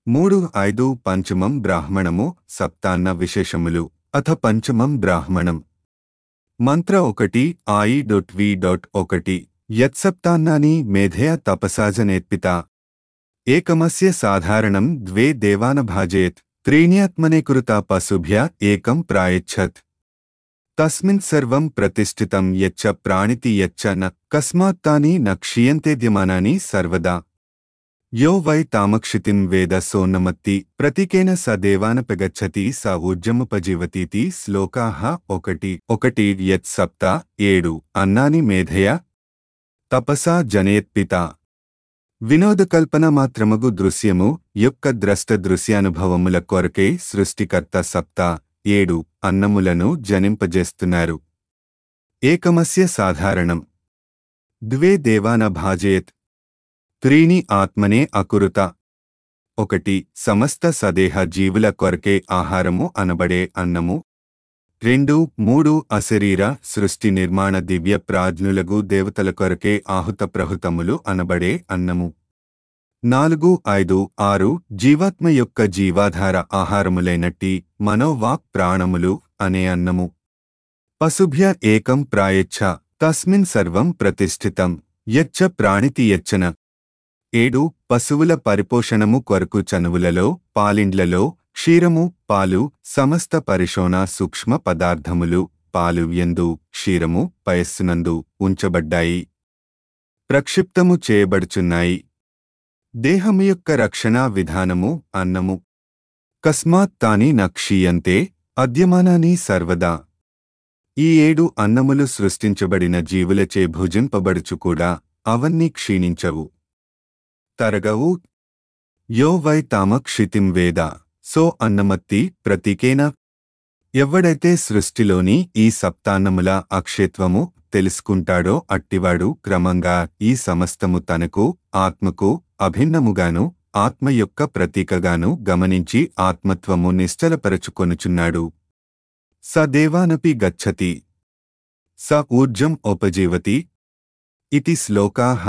మూడు ఐదు పంచమం బ్రాహ్మణము సప్తాన్న విశేషములు అథ పంచమం బ్రాహ్మణం మంత్ర ఒకటి ఆయి డొట్ వి డొట్ ఒకటి యత్సప్తాన్నాని మేధయ తపసాజనేత్పిత ఏకమస్య సాధారణం ద్వే దేవానభాజేత్ త్రీణ్యాత్మనే కృత పశుభ్య ఏకం ప్రాయచ్చత్ తస్మిన్ సర్వం ప్రతిష్ఠితం యచ్చ ప్రాణితి యచ్చ న కస్మాత్తాని న క్షీయంతేద్యమానాని సర్వదా యో వై తామక్షితిం వేద సోన్నమత్తి ప్రతీకేన స దేవానపగచ్చతి స ఊర్జముపజీవతీతి శ్లోకాః ఒకటి ఒకటి యత్ సప్త ఏడు అన్నాని మేధయ తపసా జనేత్పిత వినోదకల్పన మాత్రమగు దృశ్యము యొక్క ద్రష్ట దృశ్యానుభవముల కొరకే సృష్టికర్త సప్త ఏడు అన్నములను జనింపజేస్తున్నారు ఏకమస్య సాధారణం ద్వే దేవాన భాజేత్ త్రీణి ఆత్మనే అకురుత ఒకటి సమస్త సదేహ జీవుల కొరకే ఆహారము అనబడే అన్నము రెండు మూడు అశరీర సృష్టి నిర్మాణ దివ్య ప్రాజ్ఞులగు దేవతల కొరకే ఆహుత ప్రహుతములు అనబడే అన్నము నాలుగు ఐదు ఆరు జీవాత్మ యొక్క జీవాధార ఆహారములైనట్టి మనోవాక్ ప్రాణములు అనే అన్నము పశుభ్య ఏకం ప్రాయచ్చ తస్మిన్ సర్వం ప్రతిష్ఠితం యచ్చ ప్రాణితి యచ్చన ఏడు పశువుల పరిపోషణము కొరకు చనువులలో పాలిండ్లలో క్షీరము పాలు సమస్త పరిశోణ సూక్ష్మ పదార్థములు పాలు ఎందు క్షీరము పయస్సునందు ఉంచబడ్డాయి ప్రక్షిప్తము చేయబడుచున్నాయి దేహము యొక్క రక్షణా విధానము అన్నము కస్మాత్ తాని నక్షీయంతే అద్యమానాని సర్వదా ఈ ఏడు అన్నములు సృష్టించబడిన జీవులచే భుజింపబడుచు కూడా అవన్నీ క్షీణించవు తరగవు యో వై తామ క్షితిం వేద సో అన్నమత్తి ప్రతీకేన ఎవ్వడైతే సృష్టిలోని ఈ సప్తాన్నముల అక్షేత్వము తెలుసుకుంటాడో అట్టివాడు క్రమంగా ఈ సమస్తము తనకు ఆత్మకు అభిన్నముగాను ఆత్మ యొక్క ప్రతీకగాను గమనించి ఆత్మత్వము నిశ్చలపరచుకొనుచున్నాడు స దేవానపి గచ్చతి స ఊర్జం ఉపజీవతి ఇతి శ్లోకాహ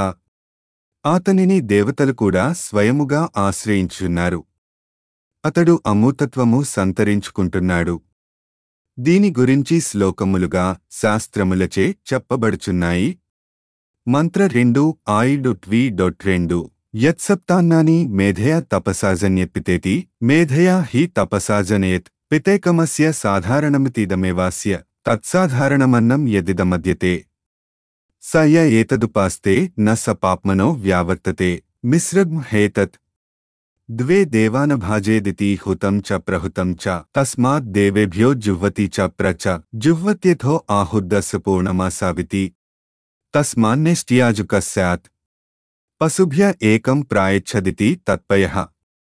అతనిని దేవతలు కూడా స్వయముగా ఆశ్రయించున్నారు అతడు అమూతత్వము సంతరించుకుంటున్నాడు దీని గురించి శ్లోకములుగా శాస్త్రములచే చెప్పబడుచున్నాయి మంత్ర రెండు ఆయిడు ట్వీ డొట్ రెండు యత్సప్తాన్నాని మేధయా తపసాజన్యత్పితేతి మేధయా హి తపసాజనేత్ పితేకమస్య సాధారణమితిదమేవాస్య తత్సాధారణమన్నం యదిదమద్యతే స య ఏతదుపాస్తే న స పాప్మనో వ్యావర్తతే మిశ్రగ్ం హేతత్ ద్వే దేవానభాజేదితి హుతం చ ప్రహుతం చ తస్మాత్ దేవేభ్యో జుహ్వతి చ ప్రచ జుహ్వత్యథో ఆహుద్దస్సు పూర్ణమాసావితి తస్మాన్నిష్ట్యాజుక స్యాత్ పశుభ్య ఏకం ప్రాయచ్చదితి తత్పయః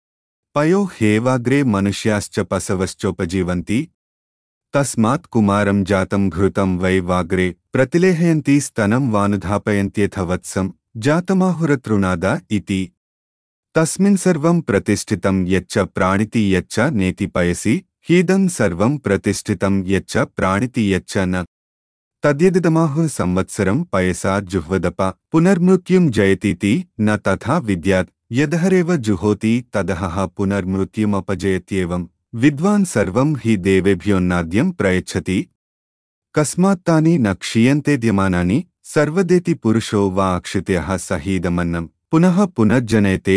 పయో హేవాగ్రే మనుష్యాశ్చ పశవశ్చోపజీవంతి తస్మాత్ కుమారం జాతం ఘృతం వై వాగ్రే ప్రతిలేహయంతి స్తనం వానుధాపయంత్యథ వత్సం జాతమాహురతృణాద ఇతి తస్మిన్ సర్వం ప్రతిష్ఠితం యచ్చ ప్రాణితి యచ్చ నేతి పయసి హీదం సర్వం ప్రతిష్ఠితం యచ్చ ప్రాణితి యచ్చ న తద్యదిదమాహు సంవత్సరం పయసా జుహ్వదప పునర్మృత్యుం జయతీతి న తథా విద్యాత్ యదహరేవ జుహోతి తదహ పునర్మృత్యుమపజయత్యేవం విద్వాన్ సర్వం హి దేవేభ్యోన్నాద్యం ప్రయచ్చతి కస్మాత్తాని న క్షీయంతేద్యమానాని సర్వదేతి పురుషో వా అక్షిత్యః సహీదమన్నం పునః పునర్జనయతే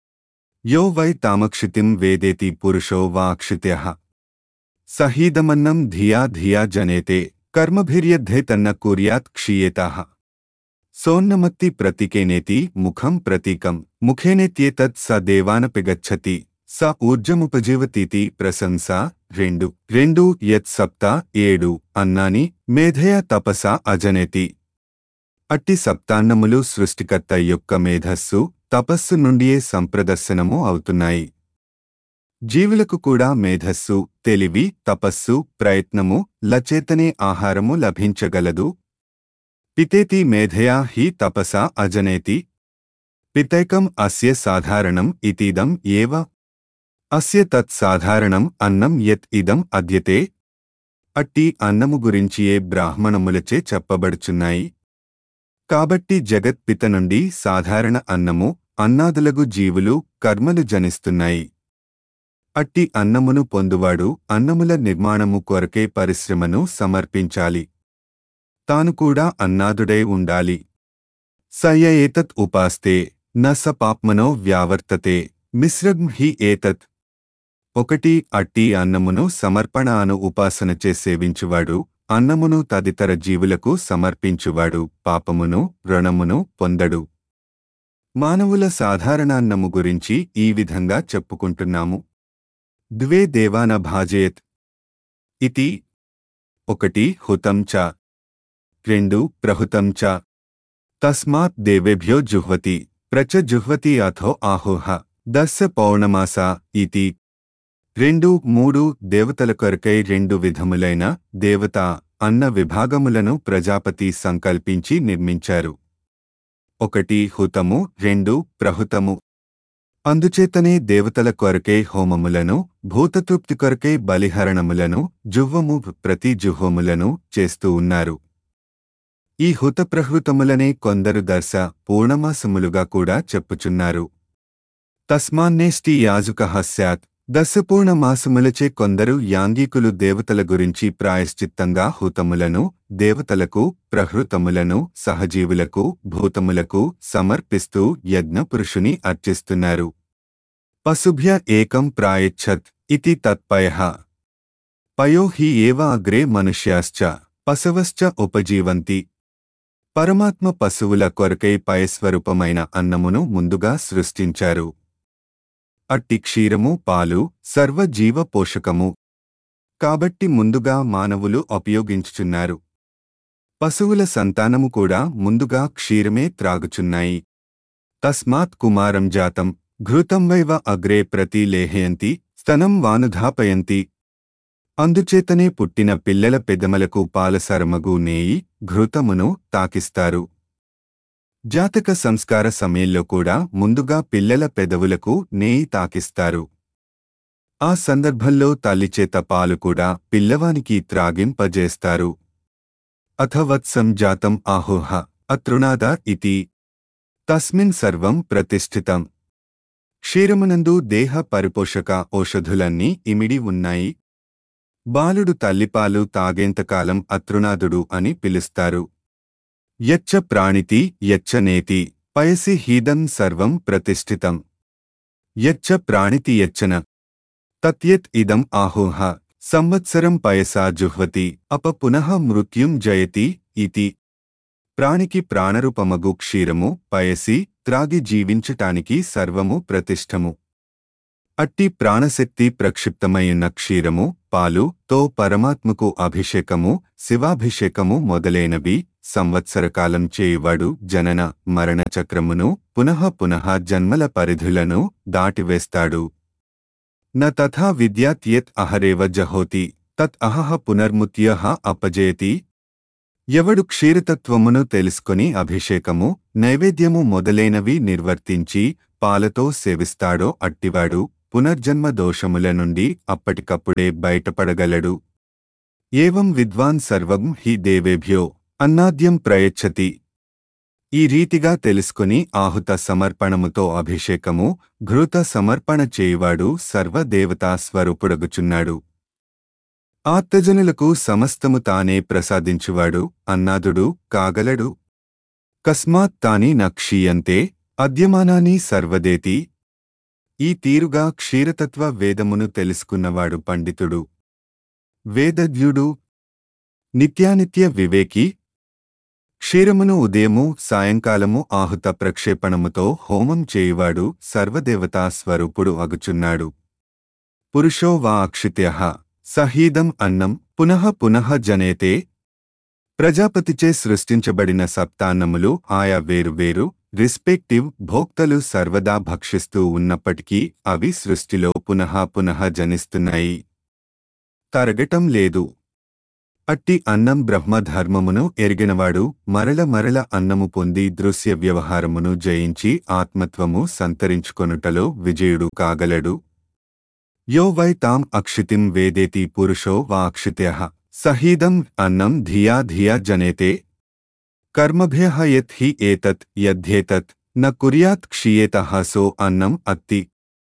యో వై తామక్షితిం వేదేతి పురుషో వా అక్షిత్యః సహీదమన్నం ధియా ధియా జనేతే కర్మభిర్యద్ధే తన్న కుర్యాత్ క్షీయేతాః సోన్నమత్తి ప్రతీకేనేతి ముఖం ప్రతీకం ముఖేనేత్యేతత్ స దేవానపిగచ్చతి స ఊర్జముపజీవతీతి ప్రశంస రెండు రెండు యత్ సప్త ఏడు అన్నాని మేధయ తపస అజనేతి అట్టి సప్తాన్నములు సృష్టికర్త యొక్క మేధస్సు తపస్సు నుండియే సంప్రదర్శనము అవుతున్నాయి జీవులకు కూడా మేధస్సు తెలివి తపస్సు ప్రయత్నము లచేతనే ఆహారము లభించగలదు పితేతి మేధయా హి తపస అజనేతి పితైకం అస్య సాధారణం ఇతీదం ఏవ అస్య తత్ సాధారణం అన్నం యత్ ఇదం అద్యతే అట్టి అన్నము గురించియే బ్రాహ్మణములచే చెప్పబడుచున్నాయి కాబట్టి జగత్పిత నుండి సాధారణ అన్నము అన్నాదులగు జీవులు కర్మలు జనిస్తున్నాయి అట్టి అన్నమును పొందువాడు అన్నముల నిర్మాణము కొరకే పరిశ్రమను సమర్పించాలి తాను కూడా అన్నాదుడై ఉండాలి సయ ఏతత్ ఉపాస్తే న స పాప్మనో వ్యావర్తతే మిశ్రగ్ హి ఏతత్ ఒకటి అట్టి అన్నమును సమర్పణ అను ఉపాసనచే సేవించువాడు అన్నమును తదితర జీవులకు సమర్పించువాడు పాపమును రుణమును పొందడు మానవుల సాధారణాన్నము గురించి ఈ విధంగా చెప్పుకుంటున్నాము ద్వే దేవాన భాజేత్ ఇతి ఒకటి హుతం చ రెండు ప్రహుతం చ తస్మాత్ దేవేభ్యో జుహ్వతి ప్రచ జుహ్వతి అథో ఆహోహ దశ పౌర్ణమాస ఇతి రెండు మూడు దేవతల కొరకై రెండు విధములైన దేవత అన్న విభాగములను ప్రజాపతి సంకల్పించి నిర్మించారు ఒకటి హుతము రెండు ప్రహుతము అందుచేతనే దేవతల కొరకై హోమములను భూతతృప్తి కొరకై బలిహరణములను జువ్వము ప్రతి జుహోములను చేస్తూ ఉన్నారు ఈ హుతప్రహృతములనే కొందరు దర్శ పూర్ణమాసములుగా కూడా చెప్పుచున్నారు తస్మాన్నేష్టి యాజుక స్యాత్ దశపూర్ణమాసములచే కొందరు యాంగికులు దేవతల గురించి ప్రాయశ్చిత్తంగా హుతములను దేవతలకు ప్రహృతములను సహజీవులకు భూతములకు సమర్పిస్తూ యజ్ఞపురుషుని అర్చిస్తున్నారు పశుభ్య ఏకం ప్రాయచ్చత్ ఇతి తత్పయ పయో హి ఏవ అగ్రే మనుష్యాశ్చ పశవశ్చ ఉపజీవంతి పరమాత్మ పశువుల కొరకై పయస్వరూపమైన అన్నమును ముందుగా సృష్టించారు అట్టి క్షీరము పాలు సర్వజీవ పోషకము కాబట్టి ముందుగా మానవులు ఉపయోగించుచున్నారు పశువుల సంతానము కూడా ముందుగా క్షీరమే త్రాగుచున్నాయి తస్మాత్ కుమారం జాతం ఘృతం వైవ అగ్రే ప్రతి లేహయంతి స్తనం వానుధాపయంతి అందుచేతనే పుట్టిన పిల్లల పెదమలకు పాలసరమగు నేయి ఘృతమును తాకిస్తారు జాతక సంస్కార సమయంలో కూడా ముందుగా పిల్లల పెదవులకు నేయి తాకిస్తారు ఆ సందర్భంలో తల్లిచేత పాలు కూడా పిల్లవానికి త్రాగింపజేస్తారు అథవత్సం జాతం ఆహోహ అతృణాద ఇతి తస్మిన్ సర్వం ప్రతిష్ఠితం క్షీరమునందు దేహ పరిపోషక ఔషధులన్నీ ఇమిడి ఉన్నాయి బాలుడు తల్లిపాలు తాగేంతకాలం అతృణాదుడు అని పిలుస్తారు యచ్చ ప్రాణితి యచ్చ నేతి పయసి హీదం సర్వం ప్రతిష్ఠితం యచ్చ ప్రాణితి యచ్చన తత్యత్ ఇదం ఆహోహ సంవత్సరం పయసా జుహ్వతి అప పునః మృత్యుం జయతి ఇతి ప్రాణికి ప్రాణరూపమగు క్షీరము పయసి త్రాగి జీవించటానికి సర్వము ప్రతిష్టము అట్టి ప్రాణశక్తి ప్రక్షిప్తమైయున్న క్షీరము పాలు తో పరమాత్మకు అభిషేకము శివాభిషేకము మొదలైనవి సంవత్సరకాలం చేయువాడు జనన మరణ చక్రమును పునః పునః జన్మల పరిధులను దాటివేస్తాడు న తథా విద్యాత్ యత్ అహరేవ జహోతి తత్ అహహ పునర్ముత్యః అపజయతి ఎవడు క్షీరతత్వమును తెలుసుకొని అభిషేకము నైవేద్యము మొదలైనవి నిర్వర్తించి పాలతో సేవిస్తాడో అట్టివాడు పునర్జన్మ దోషముల నుండి అప్పటికప్పుడే బయటపడగలడు ఏవం విద్వాన్ సర్వం హి దేవేభ్యో అన్నాద్యం ప్రయచ్చతి ఈ రీతిగా తెలుసుకుని ఆహుత సమర్పణముతో అభిషేకము ఘృత సమర్పణ చేయువాడు సర్వదేవతా స్వరూపుడగుచున్నాడు ఆత్తజనులకు సమస్తము తానే ప్రసాదించువాడు అన్నాదుడు కాగలడు కస్మాత్ తాని నక్షీయంతే అద్యమానాని సర్వదేతి ఈ తీరుగా క్షీరతత్వ వేదమును తెలుసుకున్నవాడు పండితుడు వేదజ్ఞుడు నిత్యానిత్య వివేకి క్షీరమును ఉదయము సాయంకాలము ఆహుత ప్రక్షేపణముతో హోమం చేయువాడు సర్వదేవతా స్వరూపుడు అగుచున్నాడు పురుషో వా అక్షిత్య సహీదం అన్నం పునః పునః జనేతే ప్రజాపతిచే సృష్టించబడిన సప్తాన్నములు ఆయా వేరువేరు రిస్పెక్టివ్ భోక్తలు సర్వదా భక్షిస్తూ ఉన్నప్పటికీ అవి సృష్టిలో పునః పునః జనిస్తున్నాయి తరగటం లేదు అట్టి అన్నం బ్రహ్మధర్మమును ఎరిగినవాడు మరల మరల అన్నము పొంది దృశ్య వ్యవహారమును జయించి ఆత్మత్వము సంతరించుకొనుటలో విజయుడు కాగలడు యో వై తాం అక్షితిం వేదేతి పురుషో వా అక్షిత్య సహీదం అన్నం ధియా ధియా జనేతే కర్మభ్య యత్ హి ఏతత్ యధ్యేతత్ న కుర్యాత్ క్షీయేత సో అన్నం అత్తి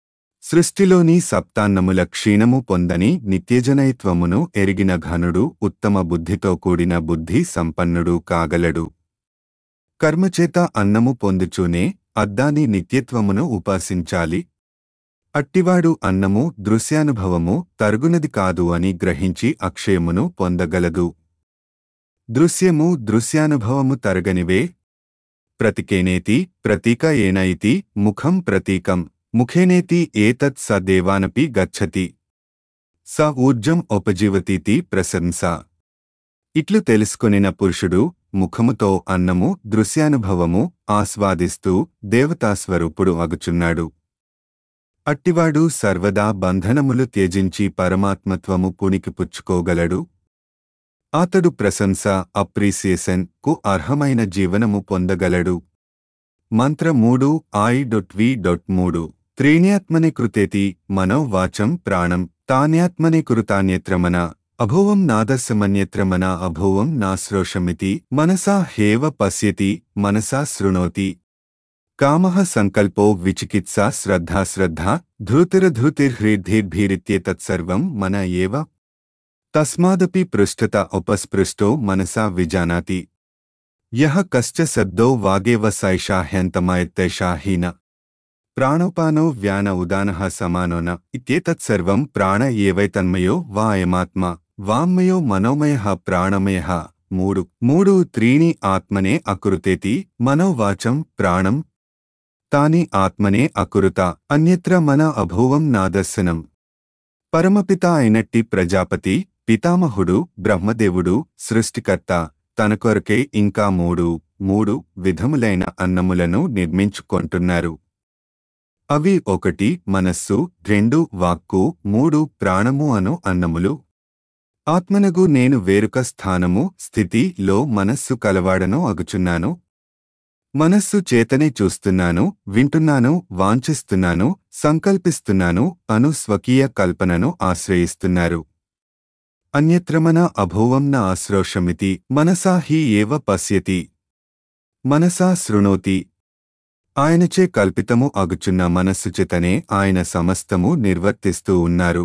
సృష్టిలోని సప్తాన్నముల క్షీణము పొందని నిత్యజనయత్వమును ఎరిగిన ఘనుడు ఉత్తమ బుద్ధితో కూడిన బుద్ధి సంపన్నుడు కాగలడు కర్మచేత అన్నము పొందుచూనే అద్దాని నిత్యత్వమును ఉపాసించాలి అట్టివాడు అన్నము దృశ్యానుభవము తరుగునది కాదు అని గ్రహించి అక్షయమును పొందగలదు దృశ్యము దృశ్యానుభవము తరగనివే ప్రతికేనేతి ప్రతీక ఏనైతి ముఖం ప్రతీకం ముఖేనేతి ఏతత్ స దేవానపి గచ్చతి స ఊర్జం ఉపజీవతీతి ప్రశంస ఇట్లు తెలుసుకొనిన పురుషుడు ముఖముతో అన్నము దృశ్యానుభవము ఆస్వాదిస్తూ దేవతాస్వరూపుడు అగుచున్నాడు అట్టివాడు సర్వదా బంధనములు త్యజించి పరమాత్మత్వము పుణికి పుచ్చుకోగలడు అతడు ప్రశంస అప్రీసియేషన్ కు అర్హమైన జీవనము పొందగలడు మంత్ర మూడు ఐ డొట్ వి డొట్ మూడు త్రీణ్యాత్మనే కృతేతి మనో వాచం ప్రాణం తాన్యాత్మనే కృతాన్యత్రమన అభోవం నాదస్సమన్యత్రమన అభోవం నాశ్రోషమితి మనసా హేవ పశ్యతి మనసా శృణోతి కామః సంకల్పో విచికిత్సా శ్రద్ధా శ్రద్ధా ధృతిరధృతిర్హృద్భిరిత్యేతత్సర్వం మన ఏవ తస్మాదపి పృష్ఠత ఉపస్పృష్టో మనసా విజానాతి యః కశ్చ శబ్దో వాగేవ సైషా హ్యంతమయత్తైషా హీన ప్రాణోపానో వ్యాన ఉదానః సమానోన ఇత్యేతత్సర్వం ప్రాణ ఏవైతన్మయో వా అయమాత్మ వామ్మయో మనోమయః ప్రాణమయః మూడు మూడు త్రీణి ఆత్మనే అకురుతేతి మనోవాచం ప్రాణం తాని ఆత్మనే అకురుత అన్యత్ర మన అభూవం నాదర్శనం పరమపిత అయినట్టి ప్రజాపతి పితామహుడు బ్రహ్మదేవుడు సృష్టికర్త తన కొరకే ఇంకా మూడు మూడు విధములైన అన్నములను నిర్మించుకొంటున్నారు అవి ఒకటి మనస్సు రెండు వాక్కు మూడు ప్రాణము అను అన్నములు ఆత్మనగు నేను వేరొక స్థానము స్థితిలో మనస్సు కలవాడను అగుచున్నాను మనస్సు చేతనే చూస్తున్నాను వింటున్నాను వాంఛిస్తున్నాను సంకల్పిస్తున్నాను అను స్వకీయ కల్పనను ఆశ్రయిస్తున్నారు అన్యత్రమన అభూవం న ఆశ్రోషమితి మనసా హి ఏవ పశ్యతి మనసా శృణోతి ఆయనచే కల్పితము అగుచున్న మనస్సు చేతనే ఆయన సమస్తము నిర్వర్తిస్తూ ఉన్నారు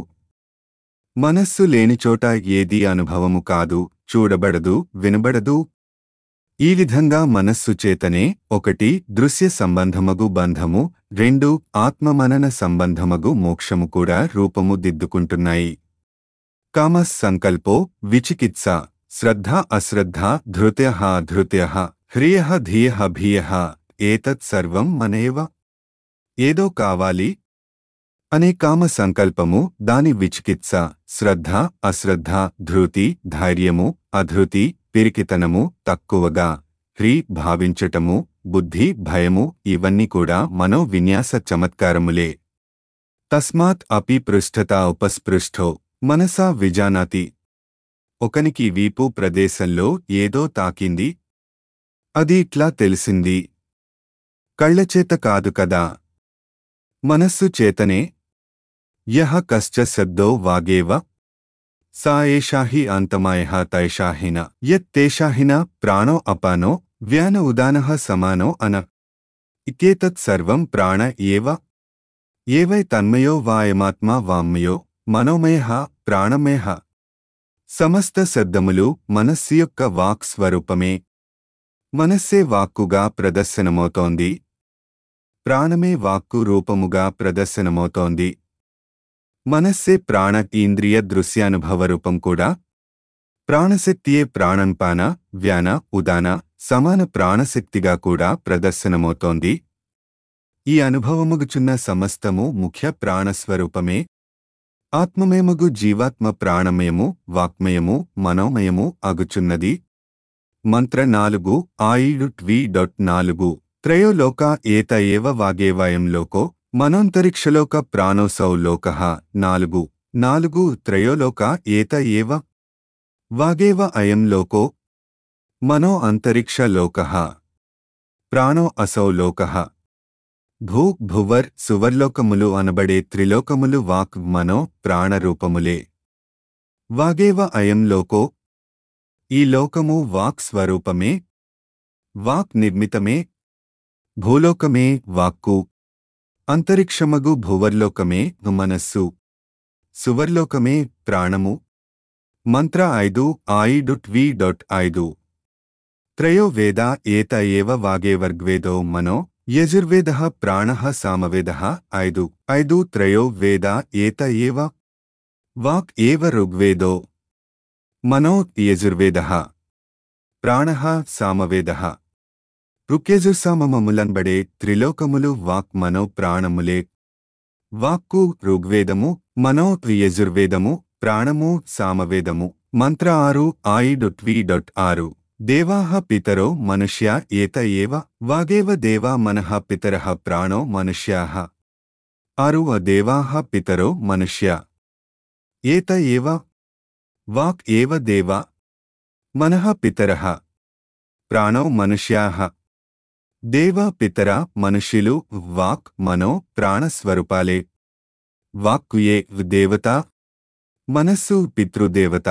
మనస్సు లేనిచోట ఏదీ అనుభవము కాదు చూడబడదు వినబడదు ఈ విధంగా మనస్సు చేతనే ఒకటి దృశ్య సంబంధమగు బంధము రెండు ఆత్మమనన సంబంధమగు మోక్షము కూడా రూపము దిద్దుకుంటున్నాయి కామ సంకల్పో విచికిత్స శ్రద్ధ అశ్రద్ధ ధృత్య ధృత్య హ్రియ ధియ భియ ఏతత్ సర్వం మనేవ ఏదో కావాలి అనే కామ సంకల్పము దాని విచికిత్స శ్రద్ధ అశ్రద్ధ ధృతి ధైర్యము అధృతి పిరికితనము తక్కువగా హ్రీ భావించటము బుద్ధి భయము ఇవన్నీ కూడా మనో విన్యాస చమత్కారములే తస్మాత్ అపి పృష్ఠత ఉపస్పృష్టో మనసా విజానాతి ఒకనికి వీపు ప్రదేశంలో ఏదో తాకింది అది ఇట్లా తెలిసింది కళ్లచేత కాదు కదా మనస్సు చేతనే యహ కశ్చ శబ్దో వాగేవ సా ఏషా హి అంతమాయ తైషాహిన యత్తేషాహిన ప్రాణో అపానో వ్యాన ఉదానః సమానో అన ఇత్యేతత్ సర్వం ప్రాణ ఏవ ఏవై తన్మయో వాయమాత్మా వామ్మయో మనోమయ ప్రాణమయ సమస్త శబ్దములు మనస్సు యొక్క వాక్ స్వరూపమే మనస్సే వాక్కుగా ప్రదర్శనమవుతోంది ప్రాణమే వాక్కు రూపముగా ప్రదర్శనమవుతోంది మనస్సే ప్రాణ ఇంద్రియ దృశ్యానుభవ రూపం కూడా ప్రాణశక్తియే ప్రాణంపాన వ్యాన ఉదాన సమాన ప్రాణశక్తిగా కూడా ప్రదర్శనమవుతోంది ఈ అనుభవముగుచున్న సమస్తము ముఖ్య ప్రాణస్వరూపమే ఆత్మమేమగు జీవాత్మ ప్రాణమయము వాక్మయము మనోమయము అగుచున్నది మంత్ర నాలుగు ఆయిడు ట్వీ డొట్ నాలుగు త్రయోలోక ఏత ఏవ వాగేవాయం లోకో మనోంతరిక్షలోక ప్రాణోసౌ లోక నాలుగు నాలుగు త్రయోలోక ఏత ఏవ వాగేవ అయం లోకో మనో అంతరిక్ష లోక ప్రాణో అసౌ లోక భూ భువర్ సువర్లోకములు అనబడే త్రిలోకములు వాక్ మనో ప్రాణరూపములే వాగేవ అయం లోకో ఈ లోకము వాక్ స్వరూపమే వాక్ నిర్మితమే భూలోకమే వాక్కు అంతరిక్షమగు భువర్లోకమే మనస్సు సువర్లోకమే ప్రాణము మంత్ర ఐదు ఐడుట్ వి డొట్ ఐదు త్రయో వేద ఏత ఏవ వాగేవర్గ్వేదో మనో యజుర్వేద ప్రాణ సామవేద ఐదు ఐదు త్రయో వేద ఏత ఏవ వాక్ ఏవ ఋగ్వేదో మనో యజుర్వేద ప్రాణ సామవేద ఋక్యజుర్సామములన్బడే త్రిలోకములు వాక్ మనో ప్రాణములే వాక్కు ఋగ్వేదము మనో యజుర్వేదము ప్రాణము సామవేదము మంత్ర ఆరు ఆయి డొట్ వి డొట్ ఆరు దేవాః పితరో మనుష్య ఏత ఏవ వాగేవ దేవా మనః పితరః ప్రాణో మనుష్యాః ఆరు దేవాః పితరో మనుష్య ఏత ఏవ వాక్ ఏవ దేవా మనః పితరః ప్రాణో మనుష్యాః దేవ పితర మనుష్యులు వాక్ మనో ప్రాణస్వరూపాలే వాక్కుయే దేవత మనస్సు పితృదేవత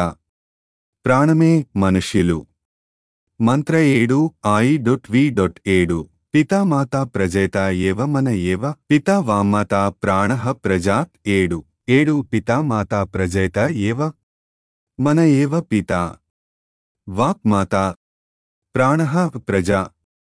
ప్రాణమే మనుష్యులు మంత్ర ఏడు ఐ డొట్ వి డొట్ ఏడు పితామాత ప్రజేత ఏవ మన ఏవ పితా వామాత ప్రాణ ప్రజా ఏడు ఏడు పితామాత ప్రజేత ఏవ మన ఏవ పితా వాక్మాత ప్రాణ ప్రజా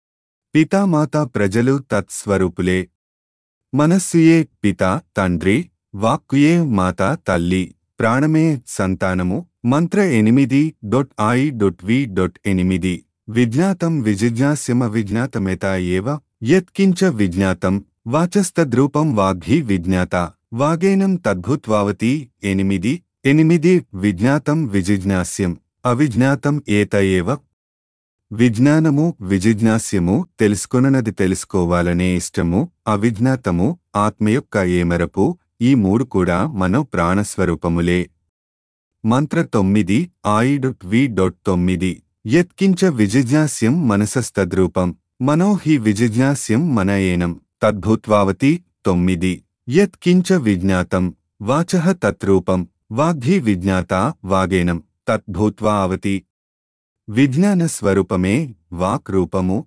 పితామాత ప్రజలు తత్స్వరూపులే మనస్సుయే పిత తండ్రి వాక్కుయే మాత తల్లి ప్రాణమే సంతానము మంత్ర ఎనిమిది dot I dot V dot ఎనిమిది విజ్ఞాతం విజిజ్ఞాస్యమ విజ్ఞాతమేత ఏవ యత్కించ విజ్ఞాతం వాచస్తద్రూపం వాగ్హి విజ్ఞాత వాగేనం తద్భుత్వావతి ఎనిమిది ఎనిమిది విజ్ఞాతం విజిజ్ఞాస్యం అవిజ్ఞాతం ఏత ఏవ విజ్ఞానము విజిజ్ఞాస్యము తెలుసుకొననది తెలుసుకోవాలనే ఇష్టము అవిజ్ఞాతము ఆత్మ యొక్క ఏమరపు ఈ మూడు కూడా మనో ప్రాణస్వరూపములే మంత్ర తొమ్మిది ఆయిడు వి డొట్ తొమ్మిది యత్కించ విజిజ్ఞాస్యం మనసస్తద్రూపం మనో హి విజిజ్ఞాస్యం మన ఏనం తద్భూత్వావతి తొమ్మిది యత్కించ విజ్ఞాతం వాచః తత్రూపం వాగ్హి విజ్ఞాత వాగేనం తద్భూత్వా అవతి విజ్ఞాన స్వరూపమే వాక్ రూపము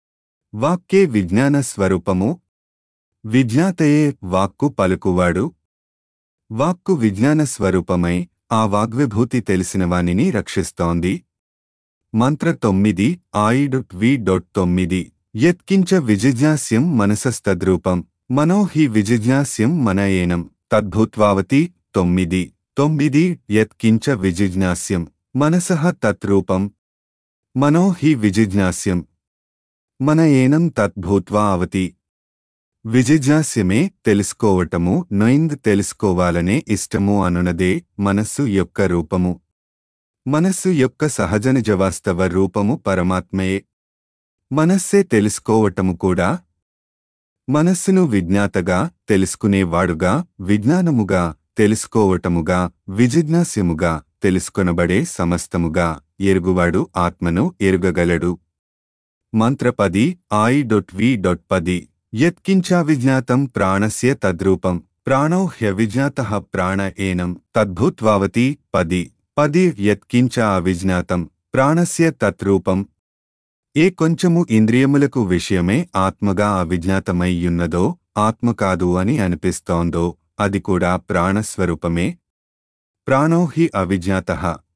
వాక్కే విజ్ఞాన స్వరూపము విజ్ఞాతయే వాక్కు పలుకువాడు వాక్కు విజ్ఞాన స్వరూపమై ఆ వాగ్విభూతి తెలిసిన వానిని రక్షిస్తోంది మంత్ర తొమ్మిది ఆయిడు వి డొట్ తొమ్మిది యత్కించ విజిజ్ఞాస్యం మనసస్తద్రూపం మనో హి విజిజ్ఞాస్యం మన ఏనం తద్భూత్వావతి తొమ్మిది తొమ్మిది యత్కించ విజిజ్ఞాస్యం మనసః తత్రూపం మనో హి విజిజ్ఞాస్యం మన ఏనం తద్భూత్వా అవతి విజిజ్ఞాస్యమే తెలుసుకోవటము నొయింద్ తెలుసుకోవాలనే ఇష్టము అనునదే మనస్సు యొక్క రూపము మనస్సు యొక్క సహజ నిజవాస్తవ రూపము పరమాత్మయే మనస్సే తెలుసుకోవటము కూడా మనస్సును విజ్ఞాతగా తెలుసుకునేవాడుగా విజ్ఞానముగా తెలుసుకోవటముగా విజిజ్ఞాస్యముగా తెలుసుకొనబడే సమస్తముగా ఎరుగువాడు ఆత్మను ఎరుగగలడు మంత్ర పది ఆయి డొట్ వి డొట్ పది యత్కించా విజ్ఞాతం ప్రాణస్య తద్రూపం ప్రాణో హ్యవిజ్ఞాత ప్రాణ ఏనం తద్భూత్వావతి పది పది యత్కించ అవిజ్ఞాతం ప్రాణస్య తత్రూపం ఏ కొంచెము ఇంద్రియములకు విషయమే ఆత్మగా అవిజ్ఞాతమయ్యున్నదో ఆత్మ కాదు అని అనిపిస్తోందో అది కూడా ప్రాణస్వరూపమే ప్రాణో హి అవిజ్ఞాత